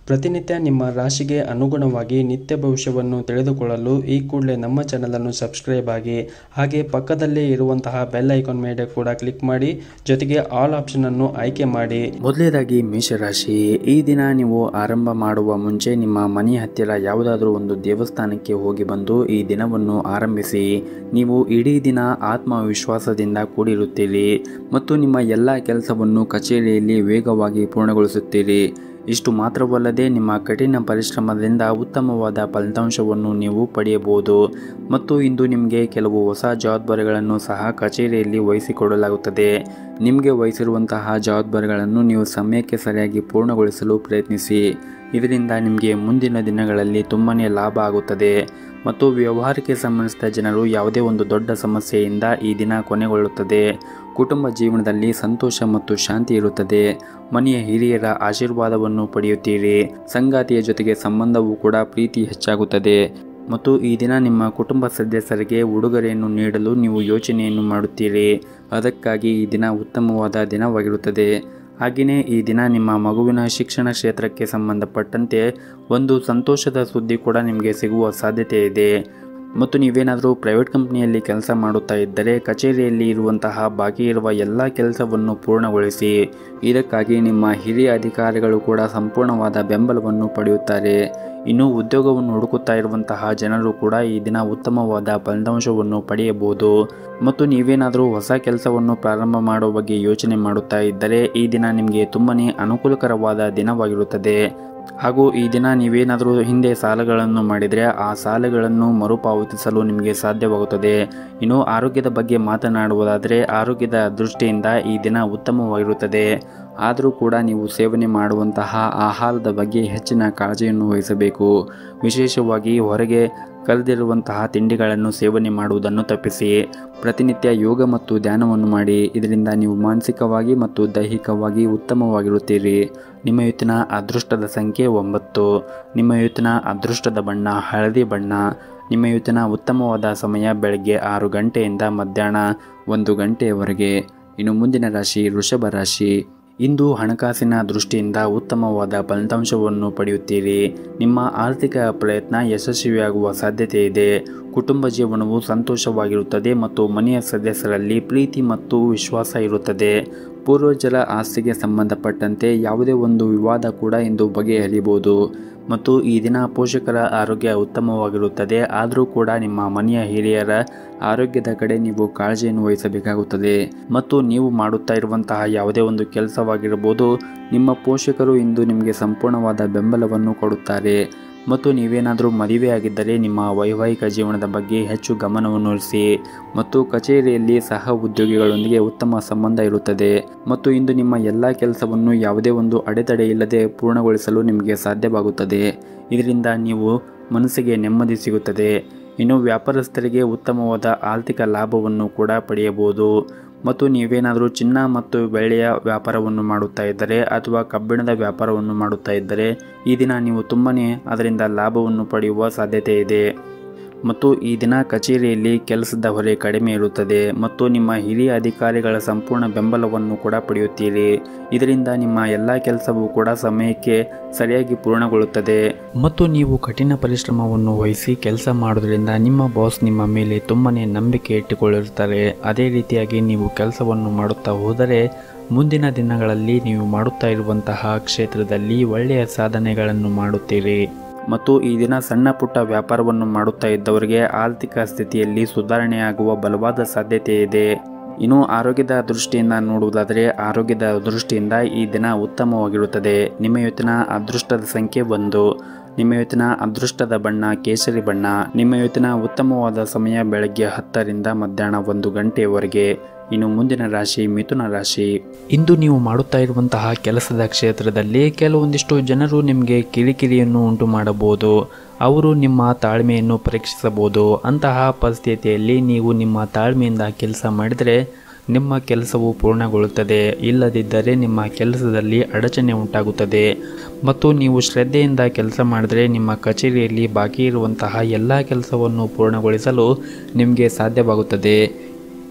ಪ್ರತಿನಿತ್ಯ ನಿಮ್ಮ ರಾಶಿಗೆ ಅನುಗುಣವಾಗಿ ನಿತ್ಯ ಭವಿಷ್ಯವನ್ನು ತಿಳಿದುಕೊಳ್ಳಲು ಈ ಕೂಡಲೇ ನಮ್ಮ ಚಾನಲನ್ನು ಸಬ್ಸ್ಕ್ರೈಬ್ ಆಗಿ ಹಾಗೆ ಪಕ್ಕದಲ್ಲೇ ಇರುವಂತಹ ಬೆಲ್ ಐಕಾನ್ ಮೇಲೆ ಕೂಡ ಕ್ಲಿಕ್ ಮಾಡಿ ಜೊತೆಗೆ ಆಲ್ ಆಪ್ಷನ್ ಅನ್ನು ಆಯ್ಕೆ ಮಾಡಿ ಮೊದಲನೇದಾಗಿ ಮೇಷರಾಶಿ ಈ ದಿನ ನೀವು ಆರಂಭ ಮಾಡುವ ಮುಂಚೆ ನಿಮ್ಮ ಮನೆಯ ಹತ್ತಿರ ಯಾವುದಾದ್ರೂ ಒಂದು ದೇವಸ್ಥಾನಕ್ಕೆ ಹೋಗಿ ಬಂದು ಈ ದಿನವನ್ನು ಆರಂಭಿಸಿ ನೀವು ಇಡೀ ದಿನ ಆತ್ಮವಿಶ್ವಾಸದಿಂದ ಕೂಡಿರುತ್ತೀರಿ ಮತ್ತು ನಿಮ್ಮ ಎಲ್ಲ ಕೆಲಸವನ್ನು ಕಚೇರಿಯಲ್ಲಿ ವೇಗವಾಗಿ ಪೂರ್ಣಗೊಳಿಸುತ್ತೀರಿ ಇಷ್ಟು ಮಾತ್ರವಲ್ಲದೆ ನಿಮ್ಮ ಕಠಿಣ ಪರಿಶ್ರಮದಿಂದ ಉತ್ತಮವಾದ ಫಲಿತಾಂಶವನ್ನು ನೀವು ಪಡೆಯಬಹುದು ಮತ್ತು ಇಂದು ನಿಮಗೆ ಕೆಲವು ಹೊಸ ಜವಾಬ್ದಾರಿಗಳನ್ನು ಸಹ ಕಚೇರಿಯಲ್ಲಿ ವಹಿಸಿಕೊಡಲಾಗುತ್ತದೆ ನಿಮಗೆ ವಹಿಸಿರುವಂತಹ ಜವಾಬ್ದಾರಿಗಳನ್ನು ನೀವು ಸಮಯಕ್ಕೆ ಸರಿಯಾಗಿ ಪೂರ್ಣಗೊಳಿಸಲು ಪ್ರಯತ್ನಿಸಿ ಇದರಿಂದ ನಿಮಗೆ ಮುಂದಿನ ದಿನಗಳಲ್ಲಿ ತುಂಬಾ ಲಾಭ ಆಗುತ್ತದೆ ಮತ್ತು ವ್ಯವಹಾರಕ್ಕೆ ಸಂಬಂಧಿಸಿದ ಜನರು ಯಾವುದೇ ಒಂದು ದೊಡ್ಡ ಸಮಸ್ಯೆಯಿಂದ ಈ ದಿನ ಕೊನೆಗೊಳ್ಳುತ್ತದೆ ಕುಟುಂಬ ಜೀವನದಲ್ಲಿ ಸಂತೋಷ ಮತ್ತು ಶಾಂತಿ ಇರುತ್ತದೆ ಮನೆಯ ಹಿರಿಯರ ಆಶೀರ್ವಾದವನ್ನು ಪಡೆಯುತ್ತೀರಿ ಸಂಗಾತಿಯ ಜೊತೆಗೆ ಸಂಬಂಧವೂ ಕೂಡ ಪ್ರೀತಿ ಹೆಚ್ಚಾಗುತ್ತದೆ ಮತ್ತು ಈ ದಿನ ನಿಮ್ಮ ಕುಟುಂಬ ಸದಸ್ಯರಿಗೆ ಉಡುಗೊರೆಯನ್ನು ನೀಡಲು ನೀವು ಯೋಚನೆಯನ್ನು ಮಾಡುತ್ತೀರಿ ಅದಕ್ಕಾಗಿ ಈ ದಿನ ಉತ್ತಮವಾದ ದಿನವಾಗಿರುತ್ತದೆ ಹಾಗೆಯೇ ಈ ದಿನ ನಿಮ್ಮ ಮಗುವಿನ ಶಿಕ್ಷಣ ಕ್ಷೇತ್ರಕ್ಕೆ ಸಂಬಂಧಪಟ್ಟಂತೆ ಒಂದು ಸಂತೋಷದ ಸುದ್ದಿ ಕೂಡ ನಿಮಗೆ ಸಿಗುವ ಸಾಧ್ಯತೆ ಇದೆ ಮತ್ತು ನೀವೇನಾದರೂ ಪ್ರೈವೇಟ್ ಕಂಪ್ನಿಯಲ್ಲಿ ಕೆಲಸ ಮಾಡುತ್ತಾ ಇದ್ದರೆ ಕಚೇರಿಯಲ್ಲಿ ಇರುವಂತಹ ಬಾಕಿ ಇರುವ ಎಲ್ಲ ಕೆಲಸವನ್ನು ಪೂರ್ಣಗೊಳಿಸಿ ಇದಕ್ಕಾಗಿ ನಿಮ್ಮ ಹಿರಿಯ ಅಧಿಕಾರಿಗಳು ಕೂಡ ಸಂಪೂರ್ಣವಾದ ಬೆಂಬಲವನ್ನು ಪಡೆಯುತ್ತಾರೆ ಇನ್ನು ಉದ್ಯೋಗವನ್ನು ಹುಡುಕುತ್ತಾ ಇರುವಂತಹ ಜನರು ಕೂಡ ಈ ದಿನ ಉತ್ತಮವಾದ ಫಲಿತಾಂಶವನ್ನು ಪಡೆಯಬಹುದು ಮತ್ತು ನೀವೇನಾದರೂ ಹೊಸ ಕೆಲಸವನ್ನು ಪ್ರಾರಂಭ ಮಾಡುವ ಬಗ್ಗೆ ಯೋಚನೆ ಮಾಡುತ್ತಾ ಇದ್ದರೆ ಈ ದಿನ ನಿಮಗೆ ತುಂಬನೇ ಅನುಕೂಲಕರವಾದ ದಿನವಾಗಿರುತ್ತದೆ ಹಾಗೂ ಈ ದಿನ ನೀವೇನಾದರೂ ಹಿಂದೆ ಸಾಲಗಳನ್ನು ಮಾಡಿದರೆ ಆ ಸಾಲಗಳನ್ನು ಮರುಪಾವತಿಸಲು ನಿಮಗೆ ಸಾಧ್ಯವಾಗುತ್ತದೆ ಇನ್ನು ಆರೋಗ್ಯದ ಬಗ್ಗೆ ಮಾತನಾಡುವುದಾದರೆ ಆರೋಗ್ಯದ ದೃಷ್ಟಿಯಿಂದ ಈ ದಿನ ಉತ್ತಮವಾಗಿರುತ್ತದೆ ಆದರೂ ಕೂಡ ನೀವು ಸೇವನೆ ಮಾಡುವಂತಹ ಆಹಾರದ ಬಗ್ಗೆ ಹೆಚ್ಚಿನ ಕಾಳಜಿಯನ್ನು ವಹಿಸಬೇಕು ವಿಶೇಷವಾಗಿ ಹೊರಗೆ ಕರೆದಿರುವಂತಹ ತಿಂಡಿಗಳನ್ನು ಸೇವನೆ ಮಾಡುವುದನ್ನು ತಪ್ಪಿಸಿ ಪ್ರತಿನಿತ್ಯ ಯೋಗ ಮತ್ತು ಧ್ಯಾನವನ್ನು ಮಾಡಿ ಇದರಿಂದ ನೀವು ಮಾನಸಿಕವಾಗಿ ಮತ್ತು ದೈಹಿಕವಾಗಿ ಉತ್ತಮವಾಗಿರುತ್ತೀರಿ ನಿಮ್ಮ ಇವತ್ತಿನ ಅದೃಷ್ಟದ ಸಂಖ್ಯೆ ಒಂಬತ್ತು ನಿಮ್ಮ ಇವತ್ತಿನ ಅದೃಷ್ಟದ ಬಣ್ಣ ಹಳದಿ ಬಣ್ಣ ನಿಮ್ಮ ಇವತ್ತಿನ ಉತ್ತಮವಾದ ಸಮಯ ಬೆಳಗ್ಗೆ ಆರು ಗಂಟೆಯಿಂದ ಮಧ್ಯಾಹ್ನ ಒಂದು ಗಂಟೆಯವರೆಗೆ ಇನ್ನು ಮುಂದಿನ ರಾಶಿ ವೃಷಭ ರಾಶಿ ಇಂದು ಹಣಕಾಸಿನ ದೃಷ್ಟಿಯಿಂದ ಉತ್ತಮವಾದ ಫಲಿತಾಂಶವನ್ನು ಪಡೆಯುತ್ತೀರಿ ನಿಮ್ಮ ಆರ್ಥಿಕ ಪ್ರಯತ್ನ ಯಶಸ್ವಿಯಾಗುವ ಸಾಧ್ಯತೆ ಇದೆ ಕುಟುಂಬ ಜೀವನವು ಸಂತೋಷವಾಗಿರುತ್ತದೆ ಮತ್ತು ಮನೆಯ ಸದಸ್ಯರಲ್ಲಿ ಪ್ರೀತಿ ಮತ್ತು ವಿಶ್ವಾಸ ಇರುತ್ತದೆ ಪೂರ್ವಜರ ಆಸ್ತಿಗೆ ಸಂಬಂಧಪಟ್ಟಂತೆ ಯಾವುದೇ ಒಂದು ವಿವಾದ ಕೂಡ ಇಂದು ಬಗೆಹರಿಯಬಹುದು ಮತ್ತು ಈ ದಿನ ಪೋಷಕರ ಆರೋಗ್ಯ ಉತ್ತಮವಾಗಿರುತ್ತದೆ ಆದರೂ ಕೂಡ ನಿಮ್ಮ ಮನೆಯ ಹಿರಿಯರ ಆರೋಗ್ಯದ ಕಡೆ ನೀವು ಕಾಳಜಿಯನ್ನು ವಹಿಸಬೇಕಾಗುತ್ತದೆ ಮತ್ತು ನೀವು ಮಾಡುತ್ತಾ ಇರುವಂತಹ ಯಾವುದೇ ಒಂದು ಕೆಲಸವಾಗಿರಬಹುದು ನಿಮ್ಮ ಪೋಷಕರು ಇಂದು ನಿಮಗೆ ಸಂಪೂರ್ಣವಾದ ಬೆಂಬಲವನ್ನು ಕೊಡುತ್ತಾರೆ ಮತ್ತು ನೀವೇನಾದರೂ ಮದುವೆಯಾಗಿದ್ದರೆ ನಿಮ್ಮ ವೈವಾಹಿಕ ಜೀವನದ ಬಗ್ಗೆ ಹೆಚ್ಚು ಗಮನವನ್ನು ಹರಿಸಿ ಮತ್ತು ಕಚೇರಿಯಲ್ಲಿ ಸಹ ಉದ್ಯೋಗಿಗಳೊಂದಿಗೆ ಉತ್ತಮ ಸಂಬಂಧ ಇರುತ್ತದೆ ಮತ್ತು ಇಂದು ನಿಮ್ಮ ಎಲ್ಲ ಕೆಲಸವನ್ನು ಯಾವುದೇ ಒಂದು ಅಡೆತಡೆ ಇಲ್ಲದೆ ಪೂರ್ಣಗೊಳಿಸಲು ನಿಮಗೆ ಸಾಧ್ಯವಾಗುತ್ತದೆ ಇದರಿಂದ ನೀವು ಮನಸ್ಸಿಗೆ ನೆಮ್ಮದಿ ಸಿಗುತ್ತದೆ ಇನ್ನು ವ್ಯಾಪಾರಸ್ಥರಿಗೆ ಉತ್ತಮವಾದ ಆರ್ಥಿಕ ಲಾಭವನ್ನು ಕೂಡ ಪಡೆಯಬಹುದು ಮತ್ತು ನೀವೇನಾದರೂ ಚಿನ್ನ ಮತ್ತು ಬೆಳ್ಳಿಯ ವ್ಯಾಪಾರವನ್ನು ಮಾಡುತ್ತಾ ಇದ್ದರೆ ಅಥವಾ ಕಬ್ಬಿಣದ ವ್ಯಾಪಾರವನ್ನು ಮಾಡುತ್ತಾ ಇದ್ದರೆ ಈ ದಿನ ನೀವು ತುಂಬನೇ ಅದರಿಂದ ಲಾಭವನ್ನು ಪಡೆಯುವ ಸಾಧ್ಯತೆ ಇದೆ ಮತ್ತು ಈ ದಿನ ಕಚೇರಿಯಲ್ಲಿ ಕೆಲಸದ ಹೊರೆ ಕಡಿಮೆ ಇರುತ್ತದೆ ಮತ್ತು ನಿಮ್ಮ ಹಿರಿಯ ಅಧಿಕಾರಿಗಳ ಸಂಪೂರ್ಣ ಬೆಂಬಲವನ್ನು ಕೂಡ ಪಡೆಯುತ್ತೀರಿ ಇದರಿಂದ ನಿಮ್ಮ ಎಲ್ಲ ಕೆಲಸವೂ ಕೂಡ ಸಮಯಕ್ಕೆ ಸರಿಯಾಗಿ ಪೂರ್ಣಗೊಳ್ಳುತ್ತದೆ ಮತ್ತು ನೀವು ಕಠಿಣ ಪರಿಶ್ರಮವನ್ನು ವಹಿಸಿ ಕೆಲಸ ಮಾಡೋದ್ರಿಂದ ನಿಮ್ಮ ಬಾಸ್ ನಿಮ್ಮ ಮೇಲೆ ತುಂಬನೇ ನಂಬಿಕೆ ಇಟ್ಟುಕೊಳ್ಳಿರುತ್ತಾರೆ ಅದೇ ರೀತಿಯಾಗಿ ನೀವು ಕೆಲಸವನ್ನು ಮಾಡುತ್ತಾ ಹೋದರೆ ಮುಂದಿನ ದಿನಗಳಲ್ಲಿ ನೀವು ಮಾಡುತ್ತಾ ಇರುವಂತಹ ಕ್ಷೇತ್ರದಲ್ಲಿ ಒಳ್ಳೆಯ ಸಾಧನೆಗಳನ್ನು ಮಾಡುತ್ತೀರಿ ಮತ್ತು ಈ ದಿನ ಸಣ್ಣ ಪುಟ್ಟ ವ್ಯಾಪಾರವನ್ನು ಮಾಡುತ್ತಾ ಇದ್ದವರಿಗೆ ಆರ್ಥಿಕ ಸ್ಥಿತಿಯಲ್ಲಿ ಸುಧಾರಣೆಯಾಗುವ ಬಲವಾದ ಸಾಧ್ಯತೆ ಇದೆ ಇನ್ನು ಆರೋಗ್ಯದ ದೃಷ್ಟಿಯಿಂದ ನೋಡುವುದಾದರೆ ಆರೋಗ್ಯದ ದೃಷ್ಟಿಯಿಂದ ಈ ದಿನ ಉತ್ತಮವಾಗಿರುತ್ತದೆ ನಿಮ್ಮ ಇವತ್ತಿನ ಅದೃಷ್ಟದ ಸಂಖ್ಯೆ ಒಂದು ನಿಮ್ಮ ಇವತ್ತಿನ ಅದೃಷ್ಟದ ಬಣ್ಣ ಕೇಸರಿ ಬಣ್ಣ ನಿಮ್ಮ ಇವತ್ತಿನ ಉತ್ತಮವಾದ ಸಮಯ ಬೆಳಗ್ಗೆ ಹತ್ತರಿಂದ ಮಧ್ಯಾಹ್ನ ಒಂದು ಗಂಟೆಯವರೆಗೆ ಇನ್ನು ಮುಂದಿನ ರಾಶಿ ಮಿಥುನ ರಾಶಿ ಇಂದು ನೀವು ಮಾಡುತ್ತಾ ಇರುವಂತಹ ಕೆಲಸದ ಕ್ಷೇತ್ರದಲ್ಲಿ ಕೆಲವೊಂದಿಷ್ಟು ಜನರು ನಿಮಗೆ ಕಿರಿಕಿರಿಯನ್ನು ಉಂಟು ಮಾಡಬಹುದು ಅವರು ನಿಮ್ಮ ತಾಳ್ಮೆಯನ್ನು ಪರೀಕ್ಷಿಸಬಹುದು ಅಂತಹ ಪರಿಸ್ಥಿತಿಯಲ್ಲಿ ನೀವು ನಿಮ್ಮ ತಾಳ್ಮೆಯಿಂದ ಕೆಲಸ ಮಾಡಿದರೆ ನಿಮ್ಮ ಕೆಲಸವು ಪೂರ್ಣಗೊಳ್ಳುತ್ತದೆ ಇಲ್ಲದಿದ್ದರೆ ನಿಮ್ಮ ಕೆಲಸದಲ್ಲಿ ಅಡಚಣೆ ಉಂಟಾಗುತ್ತದೆ ಮತ್ತು ನೀವು ಶ್ರದ್ಧೆಯಿಂದ ಕೆಲಸ ಮಾಡಿದರೆ ನಿಮ್ಮ ಕಚೇರಿಯಲ್ಲಿ ಬಾಕಿ ಇರುವಂತಹ ಎಲ್ಲ ಕೆಲಸವನ್ನು ಪೂರ್ಣಗೊಳಿಸಲು ನಿಮಗೆ ಸಾಧ್ಯವಾಗುತ್ತದೆ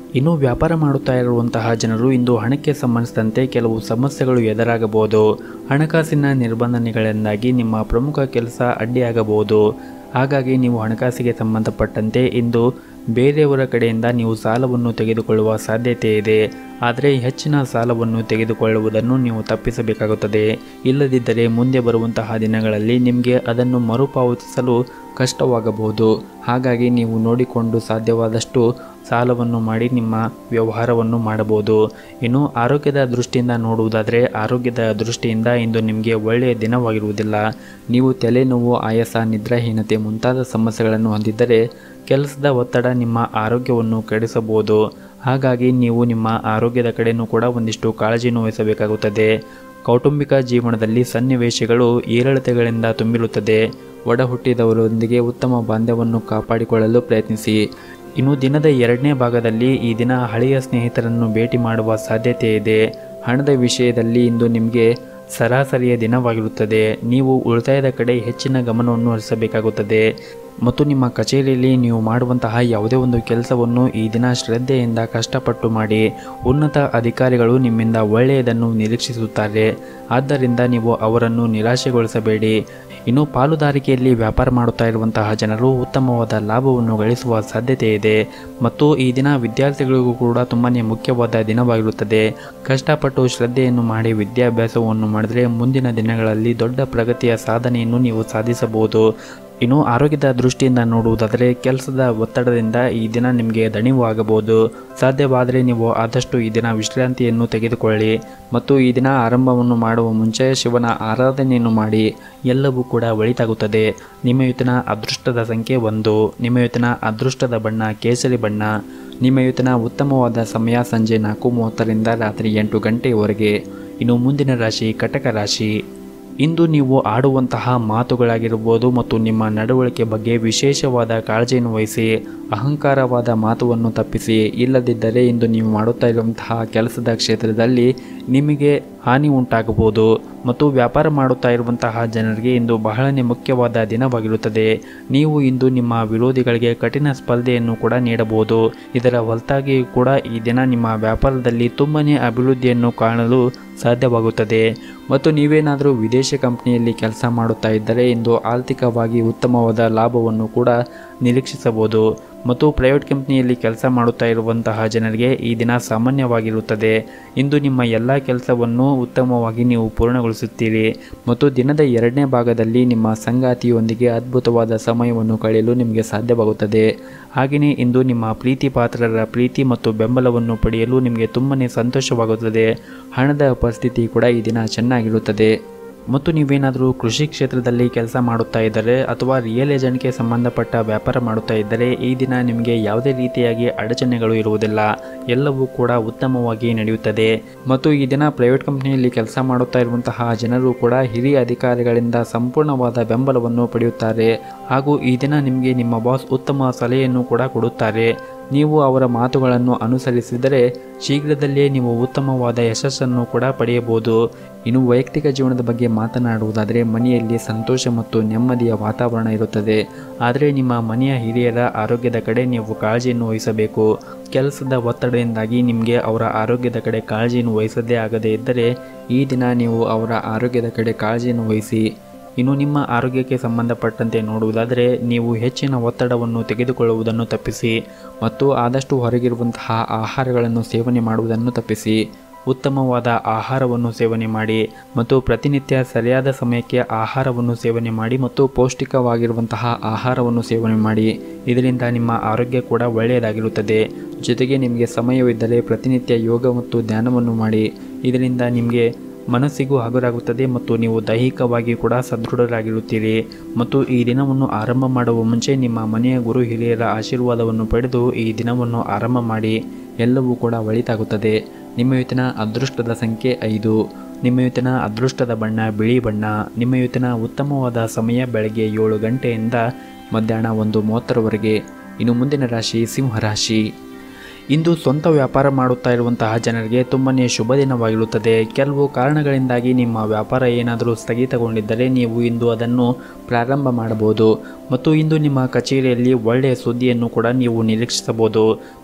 ಇನ್ನು ವ್ಯಾಪಾರ ಮಾಡುತ್ತಾ ಇರುವಂತಹ ಜನರು ಇಂದು ಹಣಕ್ಕೆ ಸಂಬಂಧಿಸಿದಂತೆ ಕೆಲವು ಸಮಸ್ಯೆಗಳು ಎದುರಾಗಬಹುದು ಹಣಕಾಸಿನ ನಿರ್ಬಂಧನೆಗಳಿಂದಾಗಿ ನಿಮ್ಮ ಪ್ರಮುಖ ಕೆಲಸ ಅಡ್ಡಿಯಾಗಬಹುದು ಹಾಗಾಗಿ ನೀವು ಹಣಕಾಸಿಗೆ ಸಂಬಂಧಪಟ್ಟಂತೆ ಇಂದು ಬೇರೆಯವರ ಕಡೆಯಿಂದ ನೀವು ಸಾಲವನ್ನು ತೆಗೆದುಕೊಳ್ಳುವ ಸಾಧ್ಯತೆ ಇದೆ ಆದರೆ ಹೆಚ್ಚಿನ ಸಾಲವನ್ನು ತೆಗೆದುಕೊಳ್ಳುವುದನ್ನು ನೀವು ತಪ್ಪಿಸಬೇಕಾಗುತ್ತದೆ ಇಲ್ಲದಿದ್ದರೆ ಮುಂದೆ ಬರುವಂತಹ ದಿನಗಳಲ್ಲಿ ನಿಮಗೆ ಅದನ್ನು ಮರುಪಾವತಿಸಲು ಕಷ್ಟವಾಗಬಹುದು ಹಾಗಾಗಿ ನೀವು ನೋಡಿಕೊಂಡು ಸಾಧ್ಯವಾದಷ್ಟು ಸಾಲವನ್ನು ಮಾಡಿ ನಿಮ್ಮ ವ್ಯವಹಾರವನ್ನು ಮಾಡಬಹುದು ಇನ್ನು ಆರೋಗ್ಯದ ದೃಷ್ಟಿಯಿಂದ ನೋಡುವುದಾದರೆ ಆರೋಗ್ಯದ ದೃಷ್ಟಿಯಿಂದ ಇಂದು ನಿಮಗೆ ಒಳ್ಳೆಯ ದಿನವಾಗಿರುವುದಿಲ್ಲ ನೀವು ತಲೆನೋವು ಆಯಾಸ ನಿದ್ರಾಹೀನತೆ ಮುಂತಾದ ಸಮಸ್ಯೆಗಳನ್ನು ಹೊಂದಿದ್ದರೆ ಕೆಲಸದ ಒತ್ತಡ ನಿಮ್ಮ ಆರೋಗ್ಯವನ್ನು ಕೆಡಿಸಬಹುದು ಹಾಗಾಗಿ ನೀವು ನಿಮ್ಮ ಆರೋಗ್ಯದ ಕಡೆಯೂ ಕೂಡ ಒಂದಿಷ್ಟು ಕಾಳಜಿಯನ್ನು ವಹಿಸಬೇಕಾಗುತ್ತದೆ ಕೌಟುಂಬಿಕ ಜೀವನದಲ್ಲಿ ಸನ್ನಿವೇಶಗಳು ಏರಿಳಿತಗಳಿಂದ ತುಂಬಿರುತ್ತದೆ ಒಡ ಹುಟ್ಟಿದವರೊಂದಿಗೆ ಉತ್ತಮ ಬಾಂಧವ್ಯವನ್ನು ಕಾಪಾಡಿಕೊಳ್ಳಲು ಪ್ರಯತ್ನಿಸಿ ಇನ್ನು ದಿನದ ಎರಡನೇ ಭಾಗದಲ್ಲಿ ಈ ದಿನ ಹಳೆಯ ಸ್ನೇಹಿತರನ್ನು ಭೇಟಿ ಮಾಡುವ ಸಾಧ್ಯತೆ ಇದೆ ಹಣದ ವಿಷಯದಲ್ಲಿ ಇಂದು ನಿಮಗೆ ಸರಾಸರಿಯ ದಿನವಾಗಿರುತ್ತದೆ ನೀವು ಉಳಿತಾಯದ ಕಡೆ ಹೆಚ್ಚಿನ ಗಮನವನ್ನು ಹರಿಸಬೇಕಾಗುತ್ತದೆ ಮತ್ತು ನಿಮ್ಮ ಕಚೇರಿಯಲ್ಲಿ ನೀವು ಮಾಡುವಂತಹ ಯಾವುದೇ ಒಂದು ಕೆಲಸವನ್ನು ಈ ದಿನ ಶ್ರದ್ಧೆಯಿಂದ ಕಷ್ಟಪಟ್ಟು ಮಾಡಿ ಉನ್ನತ ಅಧಿಕಾರಿಗಳು ನಿಮ್ಮಿಂದ ಒಳ್ಳೆಯದನ್ನು ನಿರೀಕ್ಷಿಸುತ್ತಾರೆ ಆದ್ದರಿಂದ ನೀವು ಅವರನ್ನು ನಿರಾಶೆಗೊಳಿಸಬೇಡಿ ಇನ್ನು ಪಾಲುದಾರಿಕೆಯಲ್ಲಿ ವ್ಯಾಪಾರ ಮಾಡುತ್ತಾ ಇರುವಂತಹ ಜನರು ಉತ್ತಮವಾದ ಲಾಭವನ್ನು ಗಳಿಸುವ ಸಾಧ್ಯತೆ ಇದೆ ಮತ್ತು ಈ ದಿನ ವಿದ್ಯಾರ್ಥಿಗಳಿಗೂ ಕೂಡ ತುಂಬಾ ಮುಖ್ಯವಾದ ದಿನವಾಗಿರುತ್ತದೆ ಕಷ್ಟಪಟ್ಟು ಶ್ರದ್ಧೆಯನ್ನು ಮಾಡಿ ವಿದ್ಯಾಭ್ಯಾಸವನ್ನು ಮಾಡಿದರೆ ಮುಂದಿನ ದಿನಗಳಲ್ಲಿ ದೊಡ್ಡ ಪ್ರಗತಿಯ ಸಾಧನೆಯನ್ನು ನೀವು ಸಾಧಿಸಬಹುದು ಇನ್ನು ಆರೋಗ್ಯದ ದೃಷ್ಟಿಯಿಂದ ನೋಡುವುದಾದರೆ ಕೆಲಸದ ಒತ್ತಡದಿಂದ ಈ ದಿನ ನಿಮಗೆ ದಣಿವು ಆಗಬಹುದು ಸಾಧ್ಯವಾದರೆ ನೀವು ಆದಷ್ಟು ಈ ದಿನ ವಿಶ್ರಾಂತಿಯನ್ನು ತೆಗೆದುಕೊಳ್ಳಿ ಮತ್ತು ಈ ದಿನ ಆರಂಭವನ್ನು ಮಾಡುವ ಮುಂಚೆ ಶಿವನ ಆರಾಧನೆಯನ್ನು ಮಾಡಿ ಎಲ್ಲವೂ ಕೂಡ ಒಳಿತಾಗುತ್ತದೆ ನಿಮ್ಮ ಇವತ್ತಿನ ಅದೃಷ್ಟದ ಸಂಖ್ಯೆ ಒಂದು ನಿಮ್ಮ ಇವತ್ತಿನ ಅದೃಷ್ಟದ ಬಣ್ಣ ಕೇಸರಿ ಬಣ್ಣ ನಿಮ್ಮ ಇವತ್ತಿನ ಉತ್ತಮವಾದ ಸಮಯ ಸಂಜೆ ನಾಲ್ಕು ಮೂವತ್ತರಿಂದ ರಾತ್ರಿ ಎಂಟು ಗಂಟೆಯವರೆಗೆ ಇನ್ನು ಮುಂದಿನ ರಾಶಿ ಕಟಕ ರಾಶಿ ಇಂದು ನೀವು ಆಡುವಂತಹ ಮಾತುಗಳಾಗಿರ್ಬೋದು ಮತ್ತು ನಿಮ್ಮ ನಡವಳಿಕೆ ಬಗ್ಗೆ ವಿಶೇಷವಾದ ಕಾಳಜಿಯನ್ನು ವಹಿಸಿ ಅಹಂಕಾರವಾದ ಮಾತುವನ್ನು ತಪ್ಪಿಸಿ ಇಲ್ಲದಿದ್ದರೆ ಇಂದು ನೀವು ಮಾಡುತ್ತಾ ಇರುವಂತಹ ಕೆಲಸದ ಕ್ಷೇತ್ರದಲ್ಲಿ ನಿಮಗೆ ಹಾನಿ ಉಂಟಾಗಬಹುದು ಮತ್ತು ವ್ಯಾಪಾರ ಮಾಡುತ್ತಾ ಇರುವಂತಹ ಜನರಿಗೆ ಇಂದು ಬಹಳನೇ ಮುಖ್ಯವಾದ ದಿನವಾಗಿರುತ್ತದೆ ನೀವು ಇಂದು ನಿಮ್ಮ ವಿರೋಧಿಗಳಿಗೆ ಕಠಿಣ ಸ್ಪರ್ಧೆಯನ್ನು ಕೂಡ ನೀಡಬಹುದು ಇದರ ಹೊರತಾಗಿ ಕೂಡ ಈ ದಿನ ನಿಮ್ಮ ವ್ಯಾಪಾರದಲ್ಲಿ ತುಂಬನೇ ಅಭಿವೃದ್ಧಿಯನ್ನು ಕಾಣಲು ಸಾಧ್ಯವಾಗುತ್ತದೆ ಮತ್ತು ನೀವೇನಾದರೂ ವಿದೇಶಿ ಕಂಪನಿಯಲ್ಲಿ ಕೆಲಸ ಮಾಡುತ್ತಾ ಇದ್ದರೆ ಇಂದು ಆರ್ಥಿಕವಾಗಿ ಉತ್ತಮವಾದ ಲಾಭವನ್ನು ಕೂಡ ನಿರೀಕ್ಷಿಸಬಹುದು ಮತ್ತು ಪ್ರೈವೇಟ್ ಕಂಪನಿಯಲ್ಲಿ ಕೆಲಸ ಮಾಡುತ್ತಾ ಇರುವಂತಹ ಜನರಿಗೆ ಈ ದಿನ ಸಾಮಾನ್ಯವಾಗಿರುತ್ತದೆ ಇಂದು ನಿಮ್ಮ ಎಲ್ಲ ಕೆಲಸವನ್ನು ಉತ್ತಮವಾಗಿ ನೀವು ಪೂರ್ಣಗೊಳಿಸುತ್ತೀರಿ ಮತ್ತು ದಿನದ ಎರಡನೇ ಭಾಗದಲ್ಲಿ ನಿಮ್ಮ ಸಂಗಾತಿಯೊಂದಿಗೆ ಅದ್ಭುತವಾದ ಸಮಯವನ್ನು ಕಳೆಯಲು ನಿಮಗೆ ಸಾಧ್ಯವಾಗುತ್ತದೆ ಹಾಗೆಯೇ ಇಂದು ನಿಮ್ಮ ಪ್ರೀತಿ ಪಾತ್ರರ ಪ್ರೀತಿ ಮತ್ತು ಬೆಂಬಲವನ್ನು ಪಡೆಯಲು ನಿಮಗೆ ತುಂಬನೇ ಸಂತೋಷವಾಗುತ್ತದೆ ಹಣದ ಪರಿಸ್ಥಿತಿ ಕೂಡ ಈ ದಿನ ಚೆನ್ನಾಗಿರುತ್ತದೆ ಮತ್ತು ನೀವೇನಾದರೂ ಕೃಷಿ ಕ್ಷೇತ್ರದಲ್ಲಿ ಕೆಲಸ ಮಾಡುತ್ತಾ ಇದ್ದರೆ ಅಥವಾ ರಿಯಲ್ ಏಜೆಂಟ್ಗೆ ಸಂಬಂಧಪಟ್ಟ ವ್ಯಾಪಾರ ಮಾಡುತ್ತಾ ಇದ್ದರೆ ಈ ದಿನ ನಿಮಗೆ ಯಾವುದೇ ರೀತಿಯಾಗಿ ಅಡಚಣೆಗಳು ಇರುವುದಿಲ್ಲ ಎಲ್ಲವೂ ಕೂಡ ಉತ್ತಮವಾಗಿ ನಡೆಯುತ್ತದೆ ಮತ್ತು ಈ ದಿನ ಪ್ರೈವೇಟ್ ಕಂಪನಿಯಲ್ಲಿ ಕೆಲಸ ಮಾಡುತ್ತಾ ಇರುವಂತಹ ಜನರು ಕೂಡ ಹಿರಿಯ ಅಧಿಕಾರಿಗಳಿಂದ ಸಂಪೂರ್ಣವಾದ ಬೆಂಬಲವನ್ನು ಪಡೆಯುತ್ತಾರೆ ಹಾಗೂ ಈ ದಿನ ನಿಮಗೆ ನಿಮ್ಮ ಬಾಸ್ ಉತ್ತಮ ಸಲಹೆಯನ್ನು ಕೂಡ ಕೊಡುತ್ತಾರೆ ನೀವು ಅವರ ಮಾತುಗಳನ್ನು ಅನುಸರಿಸಿದರೆ ಶೀಘ್ರದಲ್ಲೇ ನೀವು ಉತ್ತಮವಾದ ಯಶಸ್ಸನ್ನು ಕೂಡ ಪಡೆಯಬಹುದು ಇನ್ನು ವೈಯಕ್ತಿಕ ಜೀವನದ ಬಗ್ಗೆ ಮಾತನಾಡುವುದಾದರೆ ಮನೆಯಲ್ಲಿ ಸಂತೋಷ ಮತ್ತು ನೆಮ್ಮದಿಯ ವಾತಾವರಣ ಇರುತ್ತದೆ ಆದರೆ ನಿಮ್ಮ ಮನೆಯ ಹಿರಿಯರ ಆರೋಗ್ಯದ ಕಡೆ ನೀವು ಕಾಳಜಿಯನ್ನು ವಹಿಸಬೇಕು ಕೆಲಸದ ಒತ್ತಡದಿಂದಾಗಿ ನಿಮಗೆ ಅವರ ಆರೋಗ್ಯದ ಕಡೆ ಕಾಳಜಿಯನ್ನು ವಹಿಸದೇ ಆಗದೇ ಇದ್ದರೆ ಈ ದಿನ ನೀವು ಅವರ ಆರೋಗ್ಯದ ಕಡೆ ಕಾಳಜಿಯನ್ನು ವಹಿಸಿ ಇನ್ನು ನಿಮ್ಮ ಆರೋಗ್ಯಕ್ಕೆ ಸಂಬಂಧಪಟ್ಟಂತೆ ನೋಡುವುದಾದರೆ ನೀವು ಹೆಚ್ಚಿನ ಒತ್ತಡವನ್ನು ತೆಗೆದುಕೊಳ್ಳುವುದನ್ನು ತಪ್ಪಿಸಿ ಮತ್ತು ಆದಷ್ಟು ಹೊರಗಿರುವಂತಹ ಆಹಾರಗಳನ್ನು ಸೇವನೆ ಮಾಡುವುದನ್ನು ತಪ್ಪಿಸಿ ಉತ್ತಮವಾದ ಆಹಾರವನ್ನು ಸೇವನೆ ಮಾಡಿ ಮತ್ತು ಪ್ರತಿನಿತ್ಯ ಸರಿಯಾದ ಸಮಯಕ್ಕೆ ಆಹಾರವನ್ನು ಸೇವನೆ ಮಾಡಿ ಮತ್ತು ಪೌಷ್ಟಿಕವಾಗಿರುವಂತಹ ಆಹಾರವನ್ನು ಸೇವನೆ ಮಾಡಿ ಇದರಿಂದ ನಿಮ್ಮ ಆರೋಗ್ಯ ಕೂಡ ಒಳ್ಳೆಯದಾಗಿರುತ್ತದೆ ಜೊತೆಗೆ ನಿಮಗೆ ಸಮಯವಿದ್ದರೆ ಪ್ರತಿನಿತ್ಯ ಯೋಗ ಮತ್ತು ಧ್ಯಾನವನ್ನು ಮಾಡಿ ಇದರಿಂದ ನಿಮಗೆ ಮನಸ್ಸಿಗೂ ಹಗುರಾಗುತ್ತದೆ ಮತ್ತು ನೀವು ದೈಹಿಕವಾಗಿ ಕೂಡ ಸದೃಢರಾಗಿರುತ್ತೀರಿ ಮತ್ತು ಈ ದಿನವನ್ನು ಆರಂಭ ಮಾಡುವ ಮುಂಚೆ ನಿಮ್ಮ ಮನೆಯ ಗುರು ಹಿರಿಯರ ಆಶೀರ್ವಾದವನ್ನು ಪಡೆದು ಈ ದಿನವನ್ನು ಆರಂಭ ಮಾಡಿ ಎಲ್ಲವೂ ಕೂಡ ಒಳಿತಾಗುತ್ತದೆ ನಿಮ್ಮ ಇವತ್ತಿನ ಅದೃಷ್ಟದ ಸಂಖ್ಯೆ ಐದು ನಿಮ್ಮ ಇವತ್ತಿನ ಅದೃಷ್ಟದ ಬಣ್ಣ ಬಿಳಿ ಬಣ್ಣ ನಿಮ್ಮ ಇವತ್ತಿನ ಉತ್ತಮವಾದ ಸಮಯ ಬೆಳಗ್ಗೆ ಏಳು ಗಂಟೆಯಿಂದ ಮಧ್ಯಾಹ್ನ ಒಂದು ಮೂವತ್ತರವರೆಗೆ ಇನ್ನು ಮುಂದಿನ ರಾಶಿ ಸಿಂಹರಾಶಿ ಇಂದು ಸ್ವಂತ ವ್ಯಾಪಾರ ಮಾಡುತ್ತಾ ಇರುವಂತಹ ಜನರಿಗೆ ತುಂಬನೇ ಶುಭ ದಿನವಾಗಿರುತ್ತದೆ ಕೆಲವು ಕಾರಣಗಳಿಂದಾಗಿ ನಿಮ್ಮ ವ್ಯಾಪಾರ ಏನಾದರೂ ಸ್ಥಗಿತಗೊಂಡಿದ್ದರೆ ನೀವು ಇಂದು ಅದನ್ನು ಪ್ರಾರಂಭ ಮಾಡಬಹುದು ಮತ್ತು ಇಂದು ನಿಮ್ಮ ಕಚೇರಿಯಲ್ಲಿ ಒಳ್ಳೆಯ ಸುದ್ದಿಯನ್ನು ಕೂಡ ನೀವು ನಿರೀಕ್ಷಿಸಬಹುದು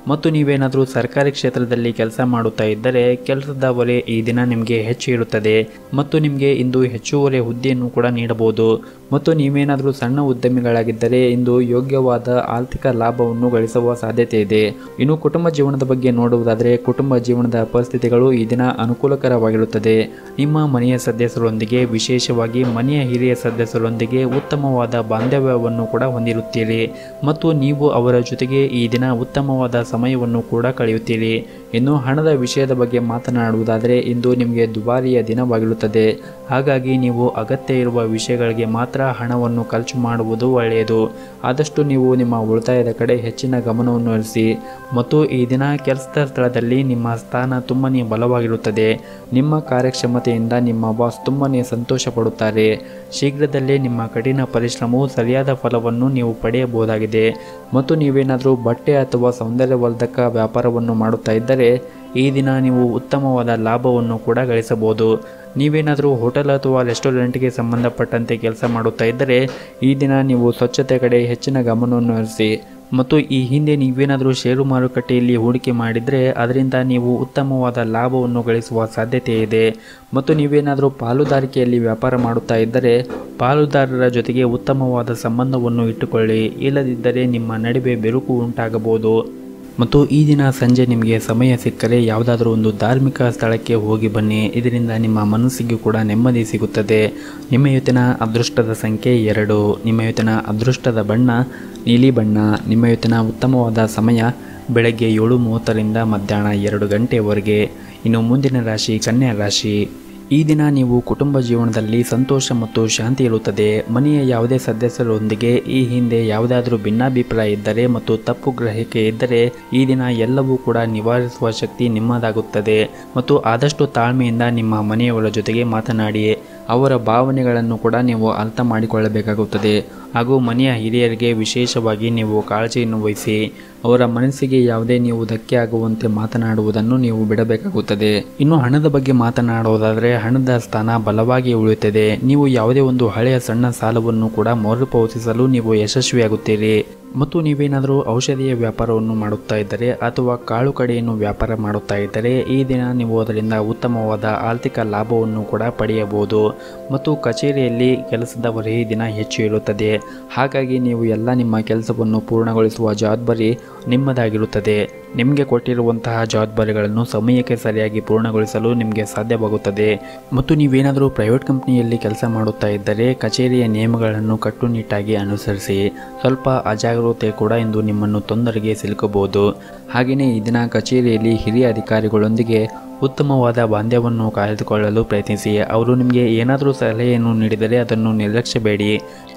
ಮತ್ತು ನೀವೇನಾದರೂ ಸರ್ಕಾರಿ ಕ್ಷೇತ್ರದಲ್ಲಿ ಕೆಲಸ ಮಾಡುತ್ತಾ ಇದ್ದರೆ ಕೆಲಸದ ಹೊರೆ ಈ ದಿನ ನಿಮಗೆ ಹೆಚ್ಚು ಇರುತ್ತದೆ ಮತ್ತು ನಿಮಗೆ ಇಂದು ಹೆಚ್ಚುವರಿ ಹುದ್ದೆಯನ್ನು ಕೂಡ ನೀಡಬಹುದು ಮತ್ತು ನೀವೇನಾದರೂ ಸಣ್ಣ ಉದ್ಯಮಿಗಳಾಗಿದ್ದರೆ ಇಂದು ಯೋಗ್ಯವಾದ ಆರ್ಥಿಕ ಲಾಭವನ್ನು ಗಳಿಸುವ ಸಾಧ್ಯತೆ ಇದೆ ಇನ್ನು ಕುಟುಂಬ ಜೀವನದ ಬಗ್ಗೆ ನೋಡುವುದಾದರೆ ಕುಟುಂಬ ಜೀವನದ ಪರಿಸ್ಥಿತಿಗಳು ಈ ದಿನ ಅನುಕೂಲಕರವಾಗಿರುತ್ತದೆ ನಿಮ್ಮ ಮನೆಯ ಸದಸ್ಯರೊಂದಿಗೆ ವಿಶೇಷವಾಗಿ ಮನೆಯ ಹಿರಿಯ ಸದಸ್ಯರೊಂದಿಗೆ ಉತ್ತಮವಾದ ಬಾಂಧವ್ಯವನ್ನು ಕೂಡ ಹೊಂದಿರುತ್ತೀರಿ ಮತ್ತು ನೀವು ಅವರ ಜೊತೆಗೆ ಈ ದಿನ ಉತ್ತಮವಾದ ಸಮಯವನ್ನು ಕೂಡ ಕಳೆಯುತ್ತೀರಿ ಇನ್ನು ಹಣದ ವಿಷಯದ ಬಗ್ಗೆ ಮಾತನಾಡುವುದಾದರೆ ಇಂದು ನಿಮಗೆ ದುಬಾರಿಯ ದಿನವಾಗಿರುತ್ತದೆ ಹಾಗಾಗಿ ನೀವು ಅಗತ್ಯ ಇರುವ ವಿಷಯಗಳಿಗೆ ಮಾತ್ರ ಹಣವನ್ನು ಖರ್ಚು ಮಾಡುವುದು ಒಳ್ಳೆಯದು ಆದಷ್ಟು ನೀವು ನಿಮ್ಮ ಉಳಿತಾಯದ ಕಡೆ ಹೆಚ್ಚಿನ ಗಮನವನ್ನು ಹರಿಸಿ ಮತ್ತು ಈ ದಿನ ಕೆಲಸದ ಸ್ಥಳದಲ್ಲಿ ನಿಮ್ಮ ಸ್ಥಾನ ತುಂಬನೇ ಬಲವಾಗಿರುತ್ತದೆ ನಿಮ್ಮ ಕಾರ್ಯಕ್ಷಮತೆಯಿಂದ ನಿಮ್ಮ ಬಾಸ್ ತುಂಬನೇ ಸಂತೋಷ ಪಡುತ್ತಾರೆ ಶೀಘ್ರದಲ್ಲೇ ನಿಮ್ಮ ಕಠಿಣ ಪರಿಶ್ರಮವು ಸರಿಯಾದ ಫಲವನ್ನು ನೀವು ಪಡೆಯಬಹುದಾಗಿದೆ ಮತ್ತು ನೀವೇನಾದರೂ ಬಟ್ಟೆ ಅಥವಾ ಸೌಂದರ್ಯವರ್ಧಕ ವ್ಯಾಪಾರವನ್ನು ಮಾಡುತ್ತಾ ಇದ್ದರೆ ಈ ದಿನ ನೀವು ಉತ್ತಮವಾದ ಲಾಭವನ್ನು ಕೂಡ ಗಳಿಸಬಹುದು ನೀವೇನಾದರೂ ಹೋಟೆಲ್ ಅಥವಾ ರೆಸ್ಟೋರೆಂಟ್ಗೆ ಸಂಬಂಧಪಟ್ಟಂತೆ ಕೆಲಸ ಮಾಡುತ್ತಾ ಇದ್ದರೆ ಈ ದಿನ ನೀವು ಸ್ವಚ್ಛತೆ ಕಡೆ ಹೆಚ್ಚಿನ ಗಮನವನ್ನು ಹರಿಸಿ ಮತ್ತು ಈ ಹಿಂದೆ ನೀವೇನಾದರೂ ಷೇರು ಮಾರುಕಟ್ಟೆಯಲ್ಲಿ ಹೂಡಿಕೆ ಮಾಡಿದರೆ ಅದರಿಂದ ನೀವು ಉತ್ತಮವಾದ ಲಾಭವನ್ನು ಗಳಿಸುವ ಸಾಧ್ಯತೆ ಇದೆ ಮತ್ತು ನೀವೇನಾದರೂ ಪಾಲುದಾರಿಕೆಯಲ್ಲಿ ವ್ಯಾಪಾರ ಮಾಡುತ್ತಾ ಇದ್ದರೆ ಪಾಲುದಾರರ ಜೊತೆಗೆ ಉತ್ತಮವಾದ ಸಂಬಂಧವನ್ನು ಇಟ್ಟುಕೊಳ್ಳಿ ಇಲ್ಲದಿದ್ದರೆ ನಿಮ್ಮ ನಡುವೆ ಬೆರುಕು ಉಂಟಾಗಬಹುದು ಮತ್ತು ಈ ದಿನ ಸಂಜೆ ನಿಮಗೆ ಸಮಯ ಸಿಕ್ಕರೆ ಯಾವುದಾದ್ರೂ ಒಂದು ಧಾರ್ಮಿಕ ಸ್ಥಳಕ್ಕೆ ಹೋಗಿ ಬನ್ನಿ ಇದರಿಂದ ನಿಮ್ಮ ಮನಸ್ಸಿಗೂ ಕೂಡ ನೆಮ್ಮದಿ ಸಿಗುತ್ತದೆ ನಿಮ್ಮ ಇವತ್ತಿನ ಅದೃಷ್ಟದ ಸಂಖ್ಯೆ ಎರಡು ನಿಮ್ಮ ಇವತ್ತಿನ ಅದೃಷ್ಟದ ಬಣ್ಣ ನೀಲಿ ಬಣ್ಣ ನಿಮ್ಮ ಇವತ್ತಿನ ಉತ್ತಮವಾದ ಸಮಯ ಬೆಳಗ್ಗೆ ಏಳು ಮೂವತ್ತರಿಂದ ಮಧ್ಯಾಹ್ನ ಎರಡು ಗಂಟೆವರೆಗೆ ಇನ್ನು ಮುಂದಿನ ರಾಶಿ ಕನ್ಯಾ ರಾಶಿ ಈ ದಿನ ನೀವು ಕುಟುಂಬ ಜೀವನದಲ್ಲಿ ಸಂತೋಷ ಮತ್ತು ಶಾಂತಿ ಇರುತ್ತದೆ ಮನೆಯ ಯಾವುದೇ ಸದಸ್ಯರೊಂದಿಗೆ ಈ ಹಿಂದೆ ಯಾವುದಾದ್ರೂ ಭಿನ್ನಾಭಿಪ್ರಾಯ ಇದ್ದರೆ ಮತ್ತು ತಪ್ಪು ಗ್ರಹಿಕೆ ಇದ್ದರೆ ಈ ದಿನ ಎಲ್ಲವೂ ಕೂಡ ನಿವಾರಿಸುವ ಶಕ್ತಿ ನಿಮ್ಮದಾಗುತ್ತದೆ ಮತ್ತು ಆದಷ್ಟು ತಾಳ್ಮೆಯಿಂದ ನಿಮ್ಮ ಮನೆಯವರ ಜೊತೆಗೆ ಮಾತನಾಡಿ ಅವರ ಭಾವನೆಗಳನ್ನು ಕೂಡ ನೀವು ಅರ್ಥ ಮಾಡಿಕೊಳ್ಳಬೇಕಾಗುತ್ತದೆ ಹಾಗೂ ಮನೆಯ ಹಿರಿಯರಿಗೆ ವಿಶೇಷವಾಗಿ ನೀವು ಕಾಳಜಿಯನ್ನು ವಹಿಸಿ ಅವರ ಮನಸ್ಸಿಗೆ ಯಾವುದೇ ನೀವು ಧಕ್ಕೆ ಆಗುವಂತೆ ಮಾತನಾಡುವುದನ್ನು ನೀವು ಬಿಡಬೇಕಾಗುತ್ತದೆ ಇನ್ನು ಹಣದ ಬಗ್ಗೆ ಮಾತನಾಡುವುದಾದರೆ ಹಣದ ಸ್ಥಾನ ಬಲವಾಗಿ ಉಳಿಯುತ್ತದೆ ನೀವು ಯಾವುದೇ ಒಂದು ಹಳೆಯ ಸಣ್ಣ ಸಾಲವನ್ನು ಕೂಡ ಮರುಪಾವತಿಸಲು ನೀವು ಯಶಸ್ವಿಯಾಗುತ್ತೀರಿ ಮತ್ತು ನೀವೇನಾದರೂ ಔಷಧಿಯ ವ್ಯಾಪಾರವನ್ನು ಮಾಡುತ್ತಾ ಇದ್ದರೆ ಅಥವಾ ಕಾಳು ಕಡೆಯನ್ನು ವ್ಯಾಪಾರ ಮಾಡುತ್ತಾ ಇದ್ದರೆ ಈ ದಿನ ನೀವು ಅದರಿಂದ ಉತ್ತಮವಾದ ಆರ್ಥಿಕ ಲಾಭವನ್ನು ಕೂಡ ಪಡೆಯಬಹುದು ಮತ್ತು ಕಚೇರಿಯಲ್ಲಿ ಕೆಲಸದ ಹೊರೆ ಈ ದಿನ ಹೆಚ್ಚು ಇರುತ್ತದೆ ಹಾಗಾಗಿ ನೀವು ಎಲ್ಲ ನಿಮ್ಮ ಕೆಲಸವನ್ನು ಪೂರ್ಣಗೊಳಿಸುವ ಜವಾಬ್ದಾರಿ ನಿಮ್ಮದಾಗಿರುತ್ತದೆ ನಿಮಗೆ ಕೊಟ್ಟಿರುವಂತಹ ಜವಾಬ್ದಾರಿಗಳನ್ನು ಸಮಯಕ್ಕೆ ಸರಿಯಾಗಿ ಪೂರ್ಣಗೊಳಿಸಲು ನಿಮಗೆ ಸಾಧ್ಯವಾಗುತ್ತದೆ ಮತ್ತು ನೀವೇನಾದರೂ ಪ್ರೈವೇಟ್ ಕಂಪ್ನಿಯಲ್ಲಿ ಕೆಲಸ ಮಾಡುತ್ತಾ ಇದ್ದರೆ ಕಚೇರಿಯ ನಿಯಮಗಳನ್ನು ಕಟ್ಟುನಿಟ್ಟಾಗಿ ಅನುಸರಿಸಿ ಸ್ವಲ್ಪ ಅಜಾಗರೂಕತೆ ಕೂಡ ಇಂದು ನಿಮ್ಮನ್ನು ತೊಂದರೆಗೆ ಸಿಲುಕಬಹುದು ಹಾಗೆಯೇ ಈ ದಿನ ಕಚೇರಿಯಲ್ಲಿ ಹಿರಿಯ ಅಧಿಕಾರಿಗಳೊಂದಿಗೆ ಉತ್ತಮವಾದ ಬಾಂಧವ್ಯವನ್ನು ಕಾಯ್ದುಕೊಳ್ಳಲು ಪ್ರಯತ್ನಿಸಿ ಅವರು ನಿಮಗೆ ಏನಾದರೂ ಸಲಹೆಯನ್ನು ನೀಡಿದರೆ ಅದನ್ನು ನಿರ್ಲಕ್ಷ್ಯಬೇಡಿ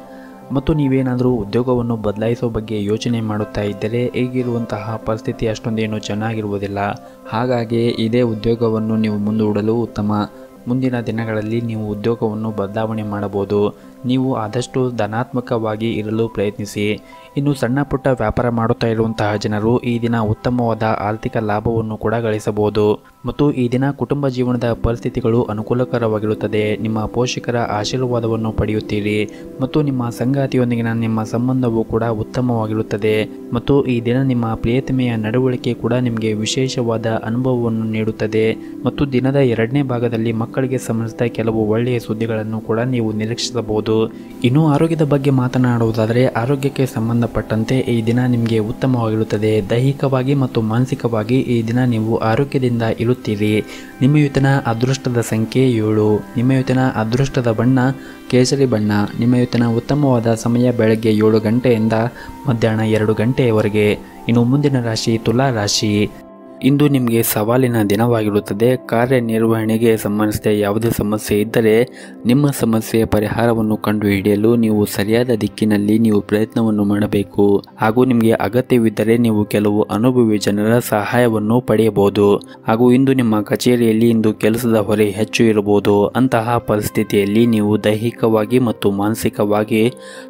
ಮತ್ತು ನೀವೇನಾದರೂ ಉದ್ಯೋಗವನ್ನು ಬದಲಾಯಿಸೋ ಬಗ್ಗೆ ಯೋಚನೆ ಮಾಡುತ್ತಾ ಇದ್ದರೆ ಈಗಿರುವಂತಹ ಪರಿಸ್ಥಿತಿ ಅಷ್ಟೊಂದೇನು ಚೆನ್ನಾಗಿರುವುದಿಲ್ಲ ಹಾಗಾಗಿ ಇದೇ ಉದ್ಯೋಗವನ್ನು ನೀವು ಮುಂದೂಡಲು ಉತ್ತಮ ಮುಂದಿನ ದಿನಗಳಲ್ಲಿ ನೀವು ಉದ್ಯೋಗವನ್ನು ಬದಲಾವಣೆ ಮಾಡಬಹುದು ನೀವು ಆದಷ್ಟು ಧನಾತ್ಮಕವಾಗಿ ಇರಲು ಪ್ರಯತ್ನಿಸಿ ಇನ್ನು ಸಣ್ಣ ಪುಟ್ಟ ವ್ಯಾಪಾರ ಮಾಡುತ್ತಾ ಇರುವಂತಹ ಜನರು ಈ ದಿನ ಉತ್ತಮವಾದ ಆರ್ಥಿಕ ಲಾಭವನ್ನು ಕೂಡ ಗಳಿಸಬಹುದು ಮತ್ತು ಈ ದಿನ ಕುಟುಂಬ ಜೀವನದ ಪರಿಸ್ಥಿತಿಗಳು ಅನುಕೂಲಕರವಾಗಿರುತ್ತದೆ ನಿಮ್ಮ ಪೋಷಕರ ಆಶೀರ್ವಾದವನ್ನು ಪಡೆಯುತ್ತೀರಿ ಮತ್ತು ನಿಮ್ಮ ಸಂಗಾತಿಯೊಂದಿಗಿನ ನಿಮ್ಮ ಸಂಬಂಧವು ಕೂಡ ಉತ್ತಮವಾಗಿರುತ್ತದೆ ಮತ್ತು ಈ ದಿನ ನಿಮ್ಮ ಪ್ರಿಯತಮೆಯ ನಡವಳಿಕೆ ಕೂಡ ನಿಮಗೆ ವಿಶೇಷವಾದ ಅನುಭವವನ್ನು ನೀಡುತ್ತದೆ ಮತ್ತು ದಿನದ ಎರಡನೇ ಭಾಗದಲ್ಲಿ ಮಕ್ಕಳಿಗೆ ಸಂಬಂಧಿಸಿದ ಕೆಲವು ಒಳ್ಳೆಯ ಸುದ್ದಿಗಳನ್ನು ಕೂಡ ನೀವು ನಿರೀಕ್ಷಿಸಬಹುದು ಇನ್ನು ಆರೋಗ್ಯದ ಬಗ್ಗೆ ಮಾತನಾಡುವುದಾದರೆ ಆರೋಗ್ಯಕ್ಕೆ ಸಂಬಂಧಪಟ್ಟಂತೆ ಈ ದಿನ ನಿಮಗೆ ಉತ್ತಮವಾಗಿರುತ್ತದೆ ದೈಹಿಕವಾಗಿ ಮತ್ತು ಮಾನಸಿಕವಾಗಿ ಈ ದಿನ ನೀವು ಆರೋಗ್ಯದಿಂದ ಇರುತ್ತೀರಿ ನಿಮ್ಮ ಇವತ್ತಿನ ಅದೃಷ್ಟದ ಸಂಖ್ಯೆ ಏಳು ನಿಮ್ಮ ಇವತ್ತಿನ ಅದೃಷ್ಟದ ಬಣ್ಣ ಕೇಸರಿ ಬಣ್ಣ ನಿಮ್ಮ ಇವತ್ತಿನ ಉತ್ತಮವಾದ ಸಮಯ ಬೆಳಗ್ಗೆ ಏಳು ಗಂಟೆಯಿಂದ ಮಧ್ಯಾಹ್ನ ಎರಡು ಗಂಟೆಯವರೆಗೆ ಇನ್ನು ಮುಂದಿನ ರಾಶಿ ತುಲಾ ರಾಶಿ ಇಂದು ನಿಮಗೆ ಸವಾಲಿನ ದಿನವಾಗಿರುತ್ತದೆ ಕಾರ್ಯನಿರ್ವಹಣೆಗೆ ಸಂಬಂಧಿಸಿದ ಯಾವುದೇ ಸಮಸ್ಯೆ ಇದ್ದರೆ ನಿಮ್ಮ ಸಮಸ್ಯೆಯ ಪರಿಹಾರವನ್ನು ಕಂಡುಹಿಡಿಯಲು ನೀವು ಸರಿಯಾದ ದಿಕ್ಕಿನಲ್ಲಿ ನೀವು ಪ್ರಯತ್ನವನ್ನು ಮಾಡಬೇಕು ಹಾಗೂ ನಿಮಗೆ ಅಗತ್ಯವಿದ್ದರೆ ನೀವು ಕೆಲವು ಅನುಭವಿ ಜನರ ಸಹಾಯವನ್ನು ಪಡೆಯಬಹುದು ಹಾಗೂ ಇಂದು ನಿಮ್ಮ ಕಚೇರಿಯಲ್ಲಿ ಇಂದು ಕೆಲಸದ ಹೊರೆ ಹೆಚ್ಚು ಇರಬಹುದು ಅಂತಹ ಪರಿಸ್ಥಿತಿಯಲ್ಲಿ ನೀವು ದೈಹಿಕವಾಗಿ ಮತ್ತು ಮಾನಸಿಕವಾಗಿ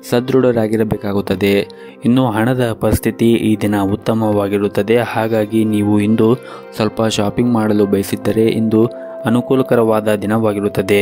ಸದೃಢರಾಗಿರಬೇಕಾಗುತ್ತದೆ ಇನ್ನು ಹಣದ ಪರಿಸ್ಥಿತಿ ಈ ದಿನ ಉತ್ತಮವಾಗಿರುತ್ತದೆ ಹಾಗಾಗಿ ನೀವು ಇಂದು ಸ್ವಲ್ಪ ಶಾಪಿಂಗ್ ಮಾಡಲು ಬಯಸಿದ್ದರೆ ಇಂದು ಅನುಕೂಲಕರವಾದ ದಿನವಾಗಿರುತ್ತದೆ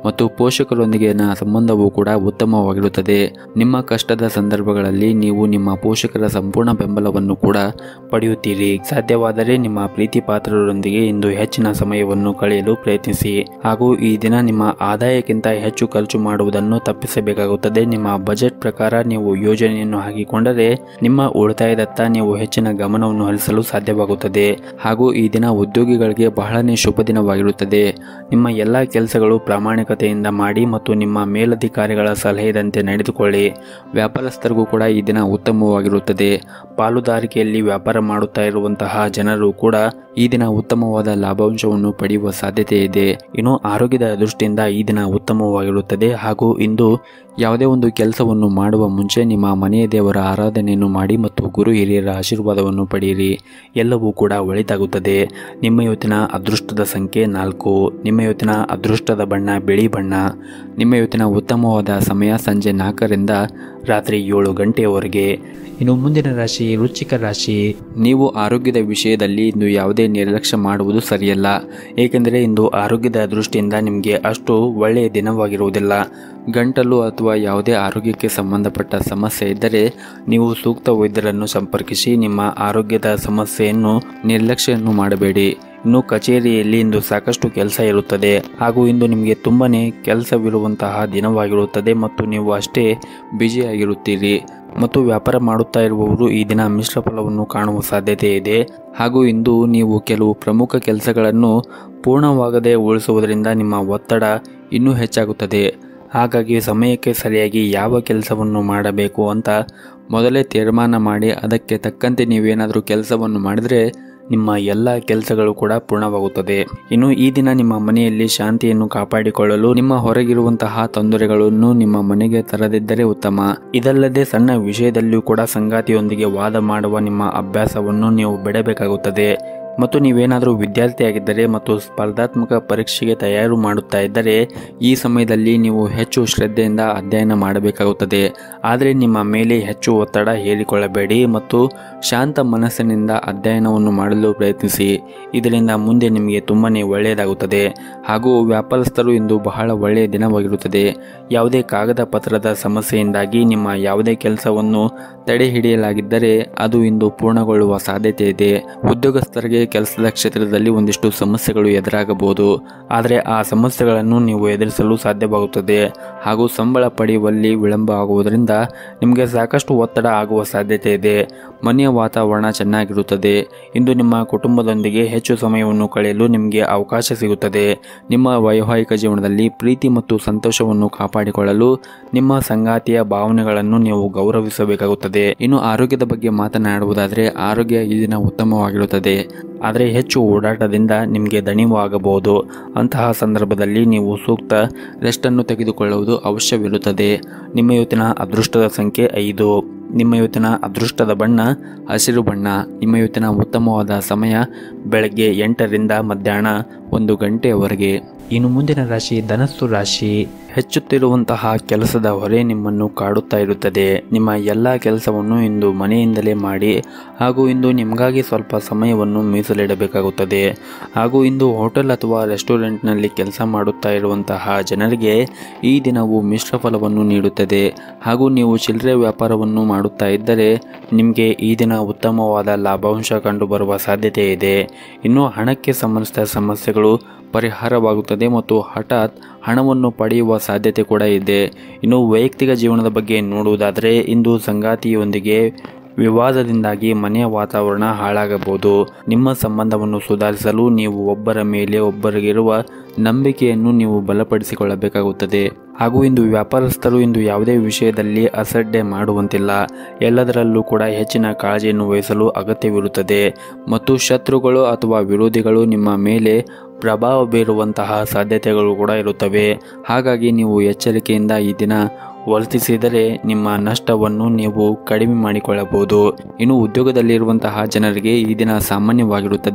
ಮತ್ತು ಪೋಷಕರೊಂದಿಗಿನ ಸಂಬಂಧವೂ ಕೂಡ ಉತ್ತಮವಾಗಿರುತ್ತದೆ ನಿಮ್ಮ ಕಷ್ಟದ ಸಂದರ್ಭಗಳಲ್ಲಿ ನೀವು ನಿಮ್ಮ ಪೋಷಕರ ಸಂಪೂರ್ಣ ಬೆಂಬಲವನ್ನು ಕೂಡ ಪಡೆಯುತ್ತೀರಿ ಸಾಧ್ಯವಾದರೆ ನಿಮ್ಮ ಪ್ರೀತಿ ಪಾತ್ರರೊಂದಿಗೆ ಇಂದು ಹೆಚ್ಚಿನ ಸಮಯವನ್ನು ಕಳೆಯಲು ಪ್ರಯತ್ನಿಸಿ ಹಾಗೂ ಈ ದಿನ ನಿಮ್ಮ ಆದಾಯಕ್ಕಿಂತ ಹೆಚ್ಚು ಖರ್ಚು ಮಾಡುವುದನ್ನು ತಪ್ಪಿಸಬೇಕಾಗುತ್ತದೆ ನಿಮ್ಮ ಬಜೆಟ್ ಪ್ರಕಾರ ನೀವು ಯೋಜನೆಯನ್ನು ಹಾಕಿಕೊಂಡರೆ ನಿಮ್ಮ ಉಳಿತಾಯದತ್ತ ನೀವು ಹೆಚ್ಚಿನ ಗಮನವನ್ನು ಹರಿಸಲು ಸಾಧ್ಯವಾಗುತ್ತದೆ ಹಾಗೂ ಈ ದಿನ ಉದ್ಯೋಗಿಗಳಿಗೆ ಬಹಳನೇ ಶುಭ ದಿನವಾಗಿರುತ್ತದೆ ನಿಮ್ಮ ಎಲ್ಲ ಕೆಲಸಗಳು ಪ್ರಾಮಾಣಿಕತೆಯಿಂದ ಮಾಡಿ ಮತ್ತು ನಿಮ್ಮ ಮೇಲಧಿಕಾರಿಗಳ ಸಲಹೆದಂತೆ ನಡೆದುಕೊಳ್ಳಿ ವ್ಯಾಪಾರಸ್ಥರಿಗೂ ಕೂಡ ಈ ದಿನ ಉತ್ತಮವಾಗಿರುತ್ತದೆ ಪಾಲುದಾರಿಕೆಯಲ್ಲಿ ವ್ಯಾಪಾರ ಮಾಡುತ್ತಾ ಇರುವಂತಹ ಜನರು ಕೂಡ ಈ ದಿನ ಉತ್ತಮವಾದ ಲಾಭಾಂಶವನ್ನು ಪಡೆಯುವ ಸಾಧ್ಯತೆ ಇದೆ ಇನ್ನು ಆರೋಗ್ಯದ ದೃಷ್ಟಿಯಿಂದ ಈ ದಿನ ಉತ್ತಮವಾಗಿರುತ್ತದೆ ಹಾಗೂ ಇಂದು ಯಾವುದೇ ಒಂದು ಕೆಲಸವನ್ನು ಮಾಡುವ ಮುಂಚೆ ನಿಮ್ಮ ಮನೆಯ ದೇವರ ಆರಾಧನೆಯನ್ನು ಮಾಡಿ ಮತ್ತು ಗುರು ಹಿರಿಯರ ಆಶೀರ್ವಾದವನ್ನು ಪಡೆಯಿರಿ ಎಲ್ಲವೂ ಕೂಡ ಒಳಿತಾಗುತ್ತದೆ ನಿಮ್ಮ ಇವತ್ತಿನ ಅದೃಷ್ಟದ ಸಂಖ್ಯೆ ನಾಲ್ಕು ನಿಮ್ಮ ಇವತ್ತಿನ ಅದೃಷ್ಟದ ಬಣ್ಣ ಬಿಳಿ ಬಣ್ಣ ನಿಮ್ಮ ಇವತ್ತಿನ ಉತ್ತಮವಾದ ಸಮಯ ಸಂಜೆ ನಾಲ್ಕರಿಂದ ರಾತ್ರಿ ಏಳು ಗಂಟೆಯವರೆಗೆ ಇನ್ನು ಮುಂದಿನ ರಾಶಿ ವೃಶ್ಚಿಕ ರಾಶಿ ನೀವು ಆರೋಗ್ಯದ ವಿಷಯದಲ್ಲಿ ಇಂದು ಯಾವುದೇ ನಿರ್ಲಕ್ಷ್ಯ ಮಾಡುವುದು ಸರಿಯಲ್ಲ ಏಕೆಂದರೆ ಇಂದು ಆರೋಗ್ಯದ ದೃಷ್ಟಿಯಿಂದ ನಿಮಗೆ ಅಷ್ಟು ಒಳ್ಳೆಯ ದಿನವಾಗಿರುವುದಿಲ್ಲ ಗಂಟಲು ಅಥವಾ ಯಾವುದೇ ಆರೋಗ್ಯಕ್ಕೆ ಸಂಬಂಧಪಟ್ಟ ಸಮಸ್ಯೆ ಇದ್ದರೆ ನೀವು ಸೂಕ್ತ ವೈದ್ಯರನ್ನು ಸಂಪರ್ಕಿಸಿ ನಿಮ್ಮ ಆರೋಗ್ಯದ ಸಮಸ್ಯೆಯನ್ನು ನಿರ್ಲಕ್ಷ್ಯವನ್ನು ಮಾಡಬೇಡಿ ಇನ್ನು ಕಚೇರಿಯಲ್ಲಿ ಇಂದು ಸಾಕಷ್ಟು ಕೆಲಸ ಇರುತ್ತದೆ ಹಾಗೂ ಇಂದು ನಿಮಗೆ ತುಂಬನೇ ಕೆಲಸವಿರುವಂತಹ ದಿನವಾಗಿರುತ್ತದೆ ಮತ್ತು ನೀವು ಅಷ್ಟೇ ಬ್ಯುಸಿಯಾಗಿರುತ್ತೀರಿ ಮತ್ತು ವ್ಯಾಪಾರ ಮಾಡುತ್ತಾ ಇರುವವರು ಈ ದಿನ ಮಿಶ್ರ ಫಲವನ್ನು ಕಾಣುವ ಸಾಧ್ಯತೆ ಇದೆ ಹಾಗೂ ಇಂದು ನೀವು ಕೆಲವು ಪ್ರಮುಖ ಕೆಲಸಗಳನ್ನು ಪೂರ್ಣವಾಗದೆ ಉಳಿಸುವುದರಿಂದ ನಿಮ್ಮ ಒತ್ತಡ ಇನ್ನೂ ಹೆಚ್ಚಾಗುತ್ತದೆ ಹಾಗಾಗಿ ಸಮಯಕ್ಕೆ ಸರಿಯಾಗಿ ಯಾವ ಕೆಲಸವನ್ನು ಮಾಡಬೇಕು ಅಂತ ಮೊದಲೇ ತೀರ್ಮಾನ ಮಾಡಿ ಅದಕ್ಕೆ ತಕ್ಕಂತೆ ನೀವೇನಾದರೂ ಕೆಲಸವನ್ನು ಮಾಡಿದರೆ ನಿಮ್ಮ ಎಲ್ಲ ಕೆಲಸಗಳು ಕೂಡ ಪೂರ್ಣವಾಗುತ್ತದೆ ಇನ್ನು ಈ ದಿನ ನಿಮ್ಮ ಮನೆಯಲ್ಲಿ ಶಾಂತಿಯನ್ನು ಕಾಪಾಡಿಕೊಳ್ಳಲು ನಿಮ್ಮ ಹೊರಗಿರುವಂತಹ ತೊಂದರೆಗಳನ್ನು ನಿಮ್ಮ ಮನೆಗೆ ತರದಿದ್ದರೆ ಉತ್ತಮ ಇದಲ್ಲದೆ ಸಣ್ಣ ವಿಷಯದಲ್ಲಿಯೂ ಕೂಡ ಸಂಗಾತಿಯೊಂದಿಗೆ ವಾದ ಮಾಡುವ ನಿಮ್ಮ ಅಭ್ಯಾಸವನ್ನು ನೀವು ಬಿಡಬೇಕಾಗುತ್ತದೆ ಮತ್ತು ನೀವೇನಾದರೂ ವಿದ್ಯಾರ್ಥಿಯಾಗಿದ್ದರೆ ಮತ್ತು ಸ್ಪರ್ಧಾತ್ಮಕ ಪರೀಕ್ಷೆಗೆ ತಯಾರು ಮಾಡುತ್ತಾ ಇದ್ದರೆ ಈ ಸಮಯದಲ್ಲಿ ನೀವು ಹೆಚ್ಚು ಶ್ರದ್ಧೆಯಿಂದ ಅಧ್ಯಯನ ಮಾಡಬೇಕಾಗುತ್ತದೆ ಆದರೆ ನಿಮ್ಮ ಮೇಲೆ ಹೆಚ್ಚು ಒತ್ತಡ ಹೇರಿಕೊಳ್ಳಬೇಡಿ ಮತ್ತು ಶಾಂತ ಮನಸ್ಸಿನಿಂದ ಅಧ್ಯಯನವನ್ನು ಮಾಡಲು ಪ್ರಯತ್ನಿಸಿ ಇದರಿಂದ ಮುಂದೆ ನಿಮಗೆ ತುಂಬಾ ಒಳ್ಳೆಯದಾಗುತ್ತದೆ ಹಾಗೂ ವ್ಯಾಪಾರಸ್ಥರು ಇಂದು ಬಹಳ ಒಳ್ಳೆಯ ದಿನವಾಗಿರುತ್ತದೆ ಯಾವುದೇ ಕಾಗದ ಪತ್ರದ ಸಮಸ್ಯೆಯಿಂದಾಗಿ ನಿಮ್ಮ ಯಾವುದೇ ಕೆಲಸವನ್ನು ತಡೆ ಹಿಡಿಯಲಾಗಿದ್ದರೆ ಅದು ಇಂದು ಪೂರ್ಣಗೊಳ್ಳುವ ಸಾಧ್ಯತೆ ಇದೆ ಉದ್ಯೋಗಸ್ಥರಿಗೆ ಕೆಲಸದ ಕ್ಷೇತ್ರದಲ್ಲಿ ಒಂದಿಷ್ಟು ಸಮಸ್ಯೆಗಳು ಎದುರಾಗಬಹುದು ಆದರೆ ಆ ಸಮಸ್ಯೆಗಳನ್ನು ನೀವು ಎದುರಿಸಲು ಸಾಧ್ಯವಾಗುತ್ತದೆ ಹಾಗೂ ಸಂಬಳ ಪಡೆಯುವಲ್ಲಿ ವಿಳಂಬ ಆಗುವುದರಿಂದ ನಿಮಗೆ ಸಾಕಷ್ಟು ಒತ್ತಡ ಆಗುವ ಸಾಧ್ಯತೆ ಇದೆ ಮನೆಯ ವಾತಾವರಣ ಚೆನ್ನಾಗಿರುತ್ತದೆ ಇಂದು ನಿಮ್ಮ ಕುಟುಂಬದೊಂದಿಗೆ ಹೆಚ್ಚು ಸಮಯವನ್ನು ಕಳೆಯಲು ನಿಮಗೆ ಅವಕಾಶ ಸಿಗುತ್ತದೆ ನಿಮ್ಮ ವೈವಾಹಿಕ ಜೀವನದಲ್ಲಿ ಪ್ರೀತಿ ಮತ್ತು ಸಂತೋಷವನ್ನು ಕಾಪಾಡಿಕೊಳ್ಳಲು ನಿಮ್ಮ ಸಂಗಾತಿಯ ಭಾವನೆಗಳನ್ನು ನೀವು ಗೌರವಿಸಬೇಕಾಗುತ್ತದೆ ಇನ್ನು ಆರೋಗ್ಯದ ಬಗ್ಗೆ ಮಾತನಾಡುವುದಾದರೆ ಆರೋಗ್ಯ ಈ ದಿನ ಉತ್ತಮವಾಗಿರುತ್ತದೆ ಆದರೆ ಹೆಚ್ಚು ಓಡಾಟದಿಂದ ನಿಮಗೆ ದಣಿವು ಆಗಬಹುದು ಅಂತಹ ಸಂದರ್ಭದಲ್ಲಿ ನೀವು ಸೂಕ್ತ ರೆಸ್ಟನ್ನು ತೆಗೆದುಕೊಳ್ಳುವುದು ಅವಶ್ಯವಿರುತ್ತದೆ ನಿಮ್ಮ ಇವತ್ತಿನ ಅದೃಷ್ಟದ ಸಂಖ್ಯೆ ಐದು ನಿಮ್ಮ ಇವತ್ತಿನ ಅದೃಷ್ಟದ ಬಣ್ಣ ಹಸಿರು ಬಣ್ಣ ನಿಮ್ಮ ಇವತ್ತಿನ ಉತ್ತಮವಾದ ಸಮಯ ಬೆಳಗ್ಗೆ ಎಂಟರಿಂದ ಮಧ್ಯಾಹ್ನ ಒಂದು ಗಂಟೆಯವರೆಗೆ ಇನ್ನು ಮುಂದಿನ ರಾಶಿ ಧನಸ್ಸು ರಾಶಿ ಹೆಚ್ಚುತ್ತಿರುವಂತಹ ಕೆಲಸದ ಹೊರೆ ನಿಮ್ಮನ್ನು ಕಾಡುತ್ತಾ ಇರುತ್ತದೆ ನಿಮ್ಮ ಎಲ್ಲ ಕೆಲಸವನ್ನು ಇಂದು ಮನೆಯಿಂದಲೇ ಮಾಡಿ ಹಾಗೂ ಇಂದು ನಿಮಗಾಗಿ ಸ್ವಲ್ಪ ಸಮಯವನ್ನು ಮೀಸಲಿಡಬೇಕಾಗುತ್ತದೆ ಹಾಗೂ ಇಂದು ಹೋಟೆಲ್ ಅಥವಾ ರೆಸ್ಟೋರೆಂಟ್ನಲ್ಲಿ ಕೆಲಸ ಮಾಡುತ್ತಾ ಇರುವಂತಹ ಜನರಿಗೆ ಈ ದಿನವು ಮಿಶ್ರ ಫಲವನ್ನು ನೀಡುತ್ತದೆ ಹಾಗೂ ನೀವು ಚಿಲ್ಲರೆ ವ್ಯಾಪಾರವನ್ನು ಮಾಡುತ್ತಾ ಇದ್ದರೆ ನಿಮಗೆ ಈ ದಿನ ಉತ್ತಮವಾದ ಲಾಭಾಂಶ ಕಂಡುಬರುವ ಸಾಧ್ಯತೆ ಇದೆ ಇನ್ನು ಹಣಕ್ಕೆ ಸಂಬಂಧಿಸಿದ ಸಮಸ್ಯೆಗಳು ಪರಿಹಾರವಾಗುತ್ತದೆ ಮತ್ತು ಹಠಾತ್ ಹಣವನ್ನು ಪಡೆಯುವ ಸಾಧ್ಯತೆ ಕೂಡ ಇದೆ ಇನ್ನು ವೈಯಕ್ತಿಕ ಜೀವನದ ಬಗ್ಗೆ ನೋಡುವುದಾದರೆ ಇಂದು ಸಂಗಾತಿಯೊಂದಿಗೆ ವಿವಾದದಿಂದಾಗಿ ಮನೆಯ ವಾತಾವರಣ ಹಾಳಾಗಬಹುದು ನಿಮ್ಮ ಸಂಬಂಧವನ್ನು ಸುಧಾರಿಸಲು ನೀವು ಒಬ್ಬರ ಮೇಲೆ ಒಬ್ಬರಿಗಿರುವ ನಂಬಿಕೆಯನ್ನು ನೀವು ಬಲಪಡಿಸಿಕೊಳ್ಳಬೇಕಾಗುತ್ತದೆ ಹಾಗೂ ಇಂದು ವ್ಯಾಪಾರಸ್ಥರು ಇಂದು ಯಾವುದೇ ವಿಷಯದಲ್ಲಿ ಅಸಡ್ಡೆ ಮಾಡುವಂತಿಲ್ಲ ಎಲ್ಲದರಲ್ಲೂ ಕೂಡ ಹೆಚ್ಚಿನ ಕಾಳಜಿಯನ್ನು ವಹಿಸಲು ಅಗತ್ಯವಿರುತ್ತದೆ ಮತ್ತು ಶತ್ರುಗಳು ಅಥವಾ ವಿರೋಧಿಗಳು ನಿಮ್ಮ ಮೇಲೆ ಪ್ರಭಾವ ಬೀರುವಂತಹ ಸಾಧ್ಯತೆಗಳು ಕೂಡ ಇರುತ್ತವೆ ಹಾಗಾಗಿ ನೀವು ಎಚ್ಚರಿಕೆಯಿಂದ ಈ ದಿನ ವರ್ತಿಸಿದರೆ ನಿಮ್ಮ ನಷ್ಟವನ್ನು ನೀವು ಕಡಿಮೆ ಮಾಡಿಕೊಳ್ಳಬಹುದು ಇನ್ನು ಉದ್ಯೋಗದಲ್ಲಿರುವಂತಹ ಜನರಿಗೆ ಈ ದಿನ ಸಾಮಾನ್ಯವಾಗಿರುತ್ತದೆ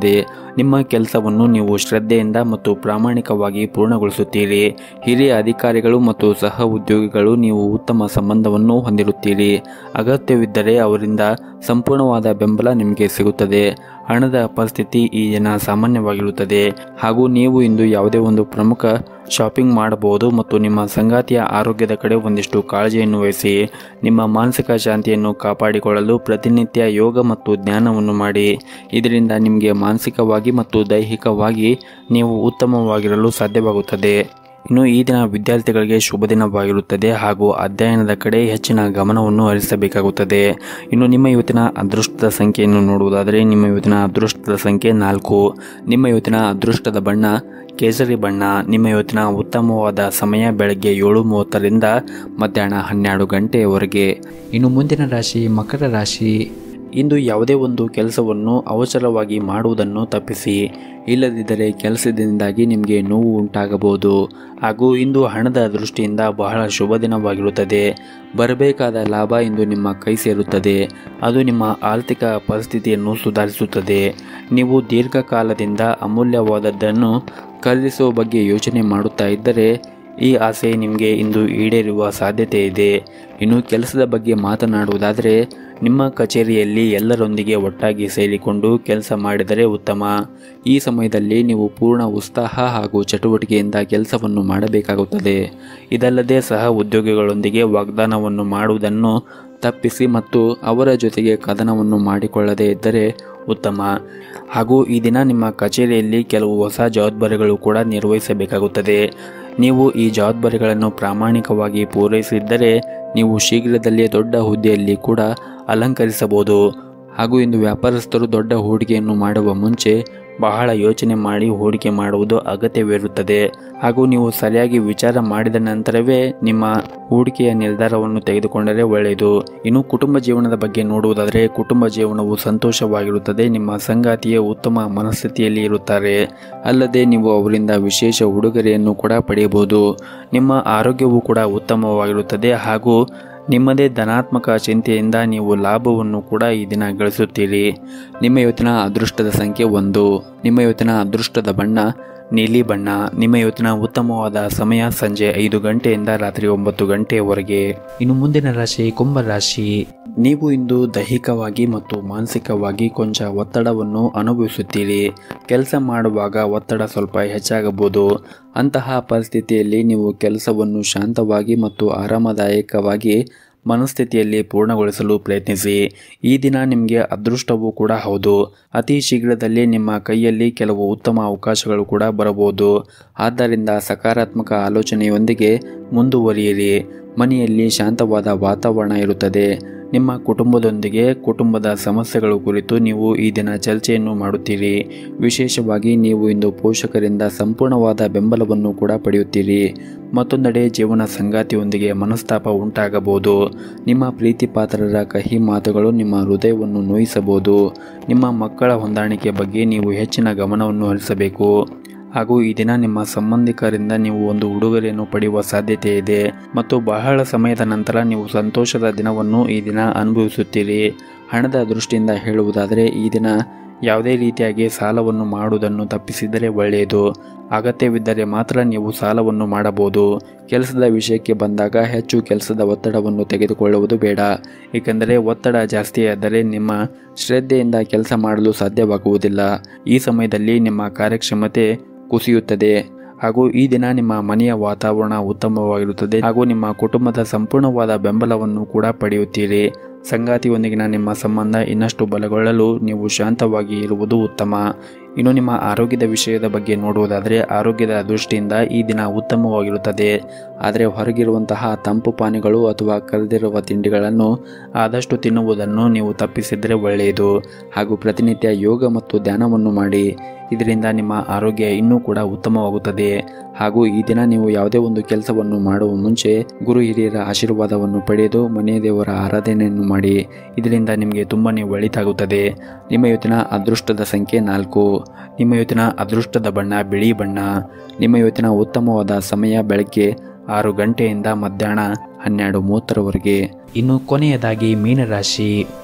ನಿಮ್ಮ ಕೆಲಸವನ್ನು ನೀವು ಶ್ರದ್ಧೆಯಿಂದ ಮತ್ತು ಪ್ರಾಮಾಣಿಕವಾಗಿ ಪೂರ್ಣಗೊಳಿಸುತ್ತೀರಿ ಹಿರಿಯ ಅಧಿಕಾರಿಗಳು ಮತ್ತು ಸಹ ಉದ್ಯೋಗಿಗಳು ನೀವು ಉತ್ತಮ ಸಂಬಂಧವನ್ನು ಹೊಂದಿರುತ್ತೀರಿ ಅಗತ್ಯವಿದ್ದರೆ ಅವರಿಂದ ಸಂಪೂರ್ಣವಾದ ಬೆಂಬಲ ನಿಮಗೆ ಸಿಗುತ್ತದೆ ಹಣದ ಪರಿಸ್ಥಿತಿ ಈ ದಿನ ಸಾಮಾನ್ಯವಾಗಿರುತ್ತದೆ ಹಾಗೂ ನೀವು ಇಂದು ಯಾವುದೇ ಒಂದು ಪ್ರಮುಖ ಶಾಪಿಂಗ್ ಮಾಡಬಹುದು ಮತ್ತು ನಿಮ್ಮ ಸಂಗಾತಿಯ ಆರೋಗ್ಯದ ಕಡೆ ಒಂದಿಷ್ಟು ಕಾಳಜಿಯನ್ನು ವಹಿಸಿ ನಿಮ್ಮ ಮಾನಸಿಕ ಶಾಂತಿಯನ್ನು ಕಾಪಾಡಿಕೊಳ್ಳಲು ಪ್ರತಿನಿತ್ಯ ಯೋಗ ಮತ್ತು ಜ್ಞಾನವನ್ನು ಮಾಡಿ ಇದರಿಂದ ನಿಮಗೆ ಮಾನಸಿಕವಾಗಿ ಮತ್ತು ದೈಹಿಕವಾಗಿ ನೀವು ಉತ್ತಮವಾಗಿರಲು ಸಾಧ್ಯವಾಗುತ್ತದೆ ಇನ್ನು ಈ ದಿನ ವಿದ್ಯಾರ್ಥಿಗಳಿಗೆ ಶುಭ ದಿನವಾಗಿರುತ್ತದೆ ಹಾಗೂ ಅಧ್ಯಯನದ ಕಡೆ ಹೆಚ್ಚಿನ ಗಮನವನ್ನು ಹರಿಸಬೇಕಾಗುತ್ತದೆ ಇನ್ನು ನಿಮ್ಮ ಇವತ್ತಿನ ಅದೃಷ್ಟದ ಸಂಖ್ಯೆಯನ್ನು ನೋಡುವುದಾದರೆ ನಿಮ್ಮ ಇವತ್ತಿನ ಅದೃಷ್ಟದ ಸಂಖ್ಯೆ ನಾಲ್ಕು ನಿಮ್ಮ ಇವತ್ತಿನ ಅದೃಷ್ಟದ ಬಣ್ಣ ಕೇಸರಿ ಬಣ್ಣ ನಿಮ್ಮ ಇವತ್ತಿನ ಉತ್ತಮವಾದ ಸಮಯ ಬೆಳಗ್ಗೆ ಏಳು ಮೂವತ್ತರಿಂದ ಮಧ್ಯಾಹ್ನ ಹನ್ನೆರಡು ಗಂಟೆಯವರೆಗೆ ಇನ್ನು ಮುಂದಿನ ರಾಶಿ ಮಕರ ರಾಶಿ ಇಂದು ಯಾವುದೇ ಒಂದು ಕೆಲಸವನ್ನು ಅವಸರವಾಗಿ ಮಾಡುವುದನ್ನು ತಪ್ಪಿಸಿ ಇಲ್ಲದಿದ್ದರೆ ಕೆಲಸದಿಂದಾಗಿ ನಿಮಗೆ ನೋವು ಉಂಟಾಗಬಹುದು ಹಾಗೂ ಇಂದು ಹಣದ ದೃಷ್ಟಿಯಿಂದ ಬಹಳ ಶುಭ ದಿನವಾಗಿರುತ್ತದೆ ಬರಬೇಕಾದ ಲಾಭ ಇಂದು ನಿಮ್ಮ ಕೈ ಸೇರುತ್ತದೆ ಅದು ನಿಮ್ಮ ಆರ್ಥಿಕ ಪರಿಸ್ಥಿತಿಯನ್ನು ಸುಧಾರಿಸುತ್ತದೆ ನೀವು ದೀರ್ಘಕಾಲದಿಂದ ಅಮೂಲ್ಯವಾದದ್ದನ್ನು ಖರೀದಿಸುವ ಬಗ್ಗೆ ಯೋಚನೆ ಮಾಡುತ್ತಾ ಇದ್ದರೆ ಈ ಆಸೆ ನಿಮಗೆ ಇಂದು ಈಡೇರುವ ಸಾಧ್ಯತೆ ಇದೆ ಇನ್ನು ಕೆಲಸದ ಬಗ್ಗೆ ಮಾತನಾಡುವುದಾದರೆ ನಿಮ್ಮ ಕಚೇರಿಯಲ್ಲಿ ಎಲ್ಲರೊಂದಿಗೆ ಒಟ್ಟಾಗಿ ಸೇರಿಕೊಂಡು ಕೆಲಸ ಮಾಡಿದರೆ ಉತ್ತಮ ಈ ಸಮಯದಲ್ಲಿ ನೀವು ಪೂರ್ಣ ಉತ್ಸಾಹ ಹಾಗೂ ಚಟುವಟಿಕೆಯಿಂದ ಕೆಲಸವನ್ನು ಮಾಡಬೇಕಾಗುತ್ತದೆ ಇದಲ್ಲದೆ ಸಹ ಉದ್ಯೋಗಿಗಳೊಂದಿಗೆ ವಾಗ್ದಾನವನ್ನು ಮಾಡುವುದನ್ನು ತಪ್ಪಿಸಿ ಮತ್ತು ಅವರ ಜೊತೆಗೆ ಕದನವನ್ನು ಮಾಡಿಕೊಳ್ಳದೇ ಇದ್ದರೆ ಉತ್ತಮ ಹಾಗೂ ಈ ದಿನ ನಿಮ್ಮ ಕಚೇರಿಯಲ್ಲಿ ಕೆಲವು ಹೊಸ ಜವಾಬ್ದಾರಿಗಳು ಕೂಡ ನಿರ್ವಹಿಸಬೇಕಾಗುತ್ತದೆ ನೀವು ಈ ಜವಾಬ್ದಾರಿಗಳನ್ನು ಪ್ರಾಮಾಣಿಕವಾಗಿ ಪೂರೈಸಿದ್ದರೆ ನೀವು ಶೀಘ್ರದಲ್ಲೇ ದೊಡ್ಡ ಹುದ್ದೆಯಲ್ಲಿ ಕೂಡ ಅಲಂಕರಿಸಬಹುದು ಹಾಗೂ ಇಂದು ವ್ಯಾಪಾರಸ್ಥರು ದೊಡ್ಡ ಹೂಡಿಕೆಯನ್ನು ಮಾಡುವ ಮುಂಚೆ ಬಹಳ ಯೋಚನೆ ಮಾಡಿ ಹೂಡಿಕೆ ಮಾಡುವುದು ಅಗತ್ಯವಿರುತ್ತದೆ ಹಾಗೂ ನೀವು ಸರಿಯಾಗಿ ವಿಚಾರ ಮಾಡಿದ ನಂತರವೇ ನಿಮ್ಮ ಹೂಡಿಕೆಯ ನಿರ್ಧಾರವನ್ನು ತೆಗೆದುಕೊಂಡರೆ ಒಳ್ಳೆಯದು ಇನ್ನು ಕುಟುಂಬ ಜೀವನದ ಬಗ್ಗೆ ನೋಡುವುದಾದರೆ ಕುಟುಂಬ ಜೀವನವು ಸಂತೋಷವಾಗಿರುತ್ತದೆ ನಿಮ್ಮ ಸಂಗಾತಿಯ ಉತ್ತಮ ಮನಸ್ಥಿತಿಯಲ್ಲಿ ಇರುತ್ತಾರೆ ಅಲ್ಲದೆ ನೀವು ಅವರಿಂದ ವಿಶೇಷ ಉಡುಗೊರೆಯನ್ನು ಕೂಡ ಪಡೆಯಬಹುದು ನಿಮ್ಮ ಆರೋಗ್ಯವು ಕೂಡ ಉತ್ತಮವಾಗಿರುತ್ತದೆ ಹಾಗೂ ನಿಮ್ಮದೇ ಧನಾತ್ಮಕ ಚಿಂತೆಯಿಂದ ನೀವು ಲಾಭವನ್ನು ಕೂಡ ಈ ದಿನ ಗಳಿಸುತ್ತೀರಿ ನಿಮ್ಮ ಇವತ್ತಿನ ಅದೃಷ್ಟದ ಸಂಖ್ಯೆ ಒಂದು ನಿಮ್ಮ ಇವತ್ತಿನ ಅದೃಷ್ಟದ ಬಣ್ಣ ನೀಲಿ ಬಣ್ಣ ನಿಮ್ಮ ಇವತ್ತಿನ ಉತ್ತಮವಾದ ಸಮಯ ಸಂಜೆ ಐದು ಗಂಟೆಯಿಂದ ರಾತ್ರಿ ಒಂಬತ್ತು ಗಂಟೆಯವರೆಗೆ ಇನ್ನು ಮುಂದಿನ ರಾಶಿ ಕುಂಭ ರಾಶಿ ನೀವು ಇಂದು ದೈಹಿಕವಾಗಿ ಮತ್ತು ಮಾನಸಿಕವಾಗಿ ಕೊಂಚ ಒತ್ತಡವನ್ನು ಅನುಭವಿಸುತ್ತೀರಿ ಕೆಲಸ ಮಾಡುವಾಗ ಒತ್ತಡ ಸ್ವಲ್ಪ ಹೆಚ್ಚಾಗಬಹುದು ಅಂತಹ ಪರಿಸ್ಥಿತಿಯಲ್ಲಿ ನೀವು ಕೆಲಸವನ್ನು ಶಾಂತವಾಗಿ ಮತ್ತು ಆರಾಮದಾಯಕವಾಗಿ ಮನಸ್ಥಿತಿಯಲ್ಲಿ ಪೂರ್ಣಗೊಳಿಸಲು ಪ್ರಯತ್ನಿಸಿ ಈ ದಿನ ನಿಮಗೆ ಅದೃಷ್ಟವೂ ಕೂಡ ಹೌದು ಅತಿ ಶೀಘ್ರದಲ್ಲಿ ನಿಮ್ಮ ಕೈಯಲ್ಲಿ ಕೆಲವು ಉತ್ತಮ ಅವಕಾಶಗಳು ಕೂಡ ಬರಬಹುದು ಆದ್ದರಿಂದ ಸಕಾರಾತ್ಮಕ ಆಲೋಚನೆಯೊಂದಿಗೆ ಮುಂದುವರಿಯಿರಿ ಮನೆಯಲ್ಲಿ ಶಾಂತವಾದ ವಾತಾವರಣ ಇರುತ್ತದೆ ನಿಮ್ಮ ಕುಟುಂಬದೊಂದಿಗೆ ಕುಟುಂಬದ ಸಮಸ್ಯೆಗಳು ಕುರಿತು ನೀವು ಈ ದಿನ ಚರ್ಚೆಯನ್ನು ಮಾಡುತ್ತೀರಿ ವಿಶೇಷವಾಗಿ ನೀವು ಇಂದು ಪೋಷಕರಿಂದ ಸಂಪೂರ್ಣವಾದ ಬೆಂಬಲವನ್ನು ಕೂಡ ಪಡೆಯುತ್ತೀರಿ ಮತ್ತೊಂದೆಡೆ ಜೀವನ ಸಂಗಾತಿಯೊಂದಿಗೆ ಮನಸ್ತಾಪ ಉಂಟಾಗಬಹುದು ನಿಮ್ಮ ಪ್ರೀತಿ ಪಾತ್ರರ ಕಹಿ ಮಾತುಗಳು ನಿಮ್ಮ ಹೃದಯವನ್ನು ನೋಯಿಸಬಹುದು ನಿಮ್ಮ ಮಕ್ಕಳ ಹೊಂದಾಣಿಕೆ ಬಗ್ಗೆ ನೀವು ಹೆಚ್ಚಿನ ಗಮನವನ್ನು ಹರಿಸಬೇಕು ಹಾಗೂ ಈ ದಿನ ನಿಮ್ಮ ಸಂಬಂಧಿಕರಿಂದ ನೀವು ಒಂದು ಉಡುಗೊರೆಯನ್ನು ಪಡೆಯುವ ಸಾಧ್ಯತೆ ಇದೆ ಮತ್ತು ಬಹಳ ಸಮಯದ ನಂತರ ನೀವು ಸಂತೋಷದ ದಿನವನ್ನು ಈ ದಿನ ಅನುಭವಿಸುತ್ತೀರಿ ಹಣದ ದೃಷ್ಟಿಯಿಂದ ಹೇಳುವುದಾದರೆ ಈ ದಿನ ಯಾವುದೇ ರೀತಿಯಾಗಿ ಸಾಲವನ್ನು ಮಾಡುವುದನ್ನು ತಪ್ಪಿಸಿದರೆ ಒಳ್ಳೆಯದು ಅಗತ್ಯವಿದ್ದರೆ ಮಾತ್ರ ನೀವು ಸಾಲವನ್ನು ಮಾಡಬಹುದು ಕೆಲಸದ ವಿಷಯಕ್ಕೆ ಬಂದಾಗ ಹೆಚ್ಚು ಕೆಲಸದ ಒತ್ತಡವನ್ನು ತೆಗೆದುಕೊಳ್ಳುವುದು ಬೇಡ ಏಕೆಂದರೆ ಒತ್ತಡ ಜಾಸ್ತಿಯಾದರೆ ನಿಮ್ಮ ಶ್ರದ್ಧೆಯಿಂದ ಕೆಲಸ ಮಾಡಲು ಸಾಧ್ಯವಾಗುವುದಿಲ್ಲ ಈ ಸಮಯದಲ್ಲಿ ನಿಮ್ಮ ಕಾರ್ಯಕ್ಷಮತೆ ಕುಸಿಯುತ್ತದೆ ಹಾಗೂ ಈ ದಿನ ನಿಮ್ಮ ಮನೆಯ ವಾತಾವರಣ ಉತ್ತಮವಾಗಿರುತ್ತದೆ ಹಾಗೂ ನಿಮ್ಮ ಕುಟುಂಬದ ಸಂಪೂರ್ಣವಾದ ಬೆಂಬಲವನ್ನು ಕೂಡ ಪಡೆಯುತ್ತೀರಿ ಸಂಗಾತಿಯೊಂದಿಗಿನ ನಿಮ್ಮ ಸಂಬಂಧ ಇನ್ನಷ್ಟು ಬಲಗೊಳ್ಳಲು ನೀವು ಶಾಂತವಾಗಿ ಇರುವುದು ಉತ್ತಮ ಇನ್ನು ನಿಮ್ಮ ಆರೋಗ್ಯದ ವಿಷಯದ ಬಗ್ಗೆ ನೋಡುವುದಾದರೆ ಆರೋಗ್ಯದ ದೃಷ್ಟಿಯಿಂದ ಈ ದಿನ ಉತ್ತಮವಾಗಿರುತ್ತದೆ ಆದರೆ ಹೊರಗಿರುವಂತಹ ತಂಪು ಪಾನೀಯಗಳು ಅಥವಾ ಕರೆದಿರುವ ತಿಂಡಿಗಳನ್ನು ಆದಷ್ಟು ತಿನ್ನುವುದನ್ನು ನೀವು ತಪ್ಪಿಸಿದರೆ ಒಳ್ಳೆಯದು ಹಾಗೂ ಪ್ರತಿನಿತ್ಯ ಯೋಗ ಮತ್ತು ಧ್ಯಾನವನ್ನು ಮಾಡಿ ಇದರಿಂದ ನಿಮ್ಮ ಆರೋಗ್ಯ ಇನ್ನೂ ಕೂಡ ಉತ್ತಮವಾಗುತ್ತದೆ ಹಾಗೂ ಈ ದಿನ ನೀವು ಯಾವುದೇ ಒಂದು ಕೆಲಸವನ್ನು ಮಾಡುವ ಮುಂಚೆ ಗುರು ಹಿರಿಯರ ಆಶೀರ್ವಾದವನ್ನು ಪಡೆದು ಮನೆ ದೇವರ ಆರಾಧನೆಯನ್ನು ಮಾಡಿ ಇದರಿಂದ ನಿಮಗೆ ತುಂಬಾ ಒಳಿತಾಗುತ್ತದೆ ನಿಮ್ಮ ಇವತ್ತಿನ ಅದೃಷ್ಟದ ಸಂಖ್ಯೆ ನಾಲ್ಕು ನಿಮ್ಮ ಇವತ್ತಿನ ಅದೃಷ್ಟದ ಬಣ್ಣ ಬಿಳಿ ಬಣ್ಣ ನಿಮ್ಮ ಇವತ್ತಿನ ಉತ್ತಮವಾದ ಸಮಯ ಬೆಳಗ್ಗೆ ಆರು ಗಂಟೆಯಿಂದ ಮಧ್ಯಾಹ್ನ ಹನ್ನೆರಡು ಮೂವತ್ತರವರೆಗೆ ಇನ್ನು ಕೊನೆಯದಾಗಿ ಮೀನರಾಶಿ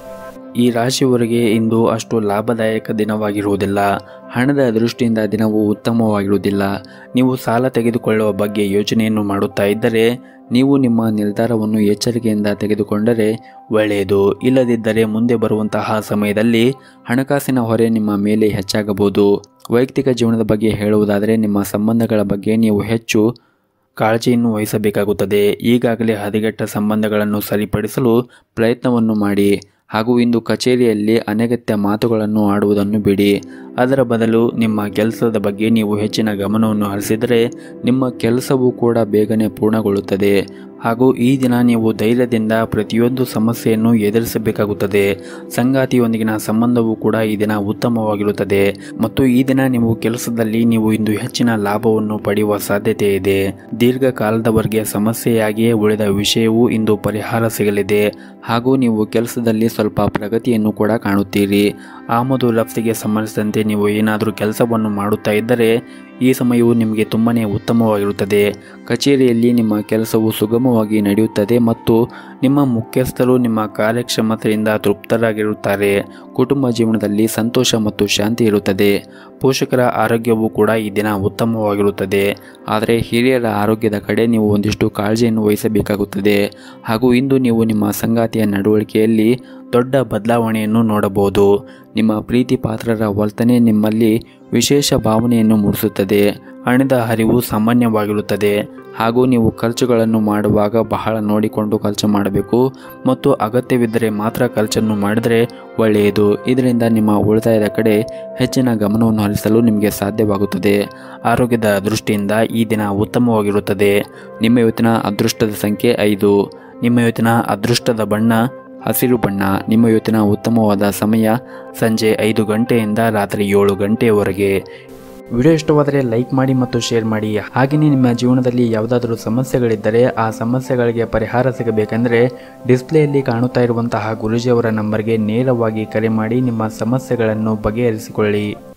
ಈ ರಾಶಿಯವರಿಗೆ ಇಂದು ಅಷ್ಟು ಲಾಭದಾಯಕ ದಿನವಾಗಿರುವುದಿಲ್ಲ ಹಣದ ದೃಷ್ಟಿಯಿಂದ ದಿನವು ಉತ್ತಮವಾಗಿರುವುದಿಲ್ಲ ನೀವು ಸಾಲ ತೆಗೆದುಕೊಳ್ಳುವ ಬಗ್ಗೆ ಯೋಚನೆಯನ್ನು ಮಾಡುತ್ತಾ ಇದ್ದರೆ ನೀವು ನಿಮ್ಮ ನಿರ್ಧಾರವನ್ನು ಎಚ್ಚರಿಕೆಯಿಂದ ತೆಗೆದುಕೊಂಡರೆ ಒಳ್ಳೆಯದು ಇಲ್ಲದಿದ್ದರೆ ಮುಂದೆ ಬರುವಂತಹ ಸಮಯದಲ್ಲಿ ಹಣಕಾಸಿನ ಹೊರೆ ನಿಮ್ಮ ಮೇಲೆ ಹೆಚ್ಚಾಗಬಹುದು ವೈಯಕ್ತಿಕ ಜೀವನದ ಬಗ್ಗೆ ಹೇಳುವುದಾದರೆ ನಿಮ್ಮ ಸಂಬಂಧಗಳ ಬಗ್ಗೆ ನೀವು ಹೆಚ್ಚು ಕಾಳಜಿಯನ್ನು ವಹಿಸಬೇಕಾಗುತ್ತದೆ ಈಗಾಗಲೇ ಹದಗೆಟ್ಟ ಸಂಬಂಧಗಳನ್ನು ಸರಿಪಡಿಸಲು ಪ್ರಯತ್ನವನ್ನು ಮಾಡಿ ಹಾಗೂ ಇಂದು ಕಚೇರಿಯಲ್ಲಿ ಅನಗತ್ಯ ಮಾತುಗಳನ್ನು ಆಡುವುದನ್ನು ಬಿಡಿ ಅದರ ಬದಲು ನಿಮ್ಮ ಕೆಲಸದ ಬಗ್ಗೆ ನೀವು ಹೆಚ್ಚಿನ ಗಮನವನ್ನು ಹರಿಸಿದರೆ ನಿಮ್ಮ ಕೆಲಸವೂ ಕೂಡ ಬೇಗನೆ ಪೂರ್ಣಗೊಳ್ಳುತ್ತದೆ ಹಾಗೂ ಈ ದಿನ ನೀವು ಧೈರ್ಯದಿಂದ ಪ್ರತಿಯೊಂದು ಸಮಸ್ಯೆಯನ್ನು ಎದುರಿಸಬೇಕಾಗುತ್ತದೆ ಸಂಗಾತಿಯೊಂದಿಗಿನ ಸಂಬಂಧವೂ ಕೂಡ ಈ ದಿನ ಉತ್ತಮವಾಗಿರುತ್ತದೆ ಮತ್ತು ಈ ದಿನ ನೀವು ಕೆಲಸದಲ್ಲಿ ನೀವು ಇಂದು ಹೆಚ್ಚಿನ ಲಾಭವನ್ನು ಪಡೆಯುವ ಸಾಧ್ಯತೆ ಇದೆ ದೀರ್ಘಕಾಲದವರೆಗೆ ಸಮಸ್ಯೆಯಾಗಿಯೇ ಉಳಿದ ವಿಷಯವೂ ಇಂದು ಪರಿಹಾರ ಸಿಗಲಿದೆ ಹಾಗೂ ನೀವು ಕೆಲಸದಲ್ಲಿ ಸ್ವಲ್ಪ ಪ್ರಗತಿಯನ್ನು ಕೂಡ ಕಾಣುತ್ತೀರಿ ಆಮದು ರಫ್ತಿಗೆ ಸಂಬಂಧಿಸಿದಂತೆ ನೀವು ಏನಾದರೂ ಕೆಲಸವನ್ನು ಮಾಡುತ್ತಾ ಇದ್ದರೆ ಈ ಸಮಯವು ನಿಮಗೆ ತುಂಬಾ ಉತ್ತಮವಾಗಿರುತ್ತದೆ ಕಚೇರಿಯಲ್ಲಿ ನಿಮ್ಮ ಕೆಲಸವು ಸುಗಮವಾಗಿ ನಡೆಯುತ್ತದೆ ಮತ್ತು ನಿಮ್ಮ ಮುಖ್ಯಸ್ಥರು ನಿಮ್ಮ ಕಾರ್ಯಕ್ಷಮತೆಯಿಂದ ತೃಪ್ತರಾಗಿರುತ್ತಾರೆ ಕುಟುಂಬ ಜೀವನದಲ್ಲಿ ಸಂತೋಷ ಮತ್ತು ಶಾಂತಿ ಇರುತ್ತದೆ ಪೋಷಕರ ಆರೋಗ್ಯವೂ ಕೂಡ ಈ ದಿನ ಉತ್ತಮವಾಗಿರುತ್ತದೆ ಆದರೆ ಹಿರಿಯರ ಆರೋಗ್ಯದ ಕಡೆ ನೀವು ಒಂದಿಷ್ಟು ಕಾಳಜಿಯನ್ನು ವಹಿಸಬೇಕಾಗುತ್ತದೆ ಹಾಗೂ ಇಂದು ನೀವು ನಿಮ್ಮ ಸಂಗಾತಿಯ ನಡವಳಿಕೆಯಲ್ಲಿ ದೊಡ್ಡ ಬದಲಾವಣೆಯನ್ನು ನೋಡಬಹುದು ನಿಮ್ಮ ಪ್ರೀತಿ ಪಾತ್ರರ ವರ್ತನೆ ನಿಮ್ಮಲ್ಲಿ ವಿಶೇಷ ಭಾವನೆಯನ್ನು ಮೂಡಿಸುತ್ತದೆ ಹಣದ ಹರಿವು ಸಾಮಾನ್ಯವಾಗಿರುತ್ತದೆ ಹಾಗೂ ನೀವು ಖರ್ಚುಗಳನ್ನು ಮಾಡುವಾಗ ಬಹಳ ನೋಡಿಕೊಂಡು ಖರ್ಚು ಮಾಡಬೇಕು ಮತ್ತು ಅಗತ್ಯವಿದ್ದರೆ ಮಾತ್ರ ಖರ್ಚನ್ನು ಮಾಡಿದರೆ ಒಳ್ಳೆಯದು ಇದರಿಂದ ನಿಮ್ಮ ಉಳಿತಾಯದ ಕಡೆ ಹೆಚ್ಚಿನ ಗಮನವನ್ನು ಹರಿಸಲು ನಿಮಗೆ ಸಾಧ್ಯವಾಗುತ್ತದೆ ಆರೋಗ್ಯದ ದೃಷ್ಟಿಯಿಂದ ಈ ದಿನ ಉತ್ತಮವಾಗಿರುತ್ತದೆ ನಿಮ್ಮ ಇವತ್ತಿನ ಅದೃಷ್ಟದ ಸಂಖ್ಯೆ ಐದು ನಿಮ್ಮ ಇವತ್ತಿನ ಅದೃಷ್ಟದ ಬಣ್ಣ ಹಸಿರು ಬಣ್ಣ ನಿಮ್ಮ ಇವತ್ತಿನ ಉತ್ತಮವಾದ ಸಮಯ ಸಂಜೆ ಐದು ಗಂಟೆಯಿಂದ ರಾತ್ರಿ ಏಳು ಗಂಟೆಯವರೆಗೆ ವಿಡಿಯೋ ಇಷ್ಟವಾದರೆ ಲೈಕ್ ಮಾಡಿ ಮತ್ತು ಶೇರ್ ಮಾಡಿ ಹಾಗೆಯೇ ನಿಮ್ಮ ಜೀವನದಲ್ಲಿ ಯಾವುದಾದರೂ ಸಮಸ್ಯೆಗಳಿದ್ದರೆ ಆ ಸಮಸ್ಯೆಗಳಿಗೆ ಪರಿಹಾರ ಸಿಗಬೇಕೆಂದರೆ ಡಿಸ್ಪ್ಲೇಯಲ್ಲಿ ಕಾಣುತ್ತಾ ಇರುವಂತಹ ಗುರುಜಿಯವರ ನಂಬರ್ಗೆ ನೇರವಾಗಿ ಕರೆ ಮಾಡಿ ನಿಮ್ಮ ಸಮಸ್ಯೆಗಳನ್ನು ಬಗೆಹರಿಸಿಕೊಳ್ಳಿ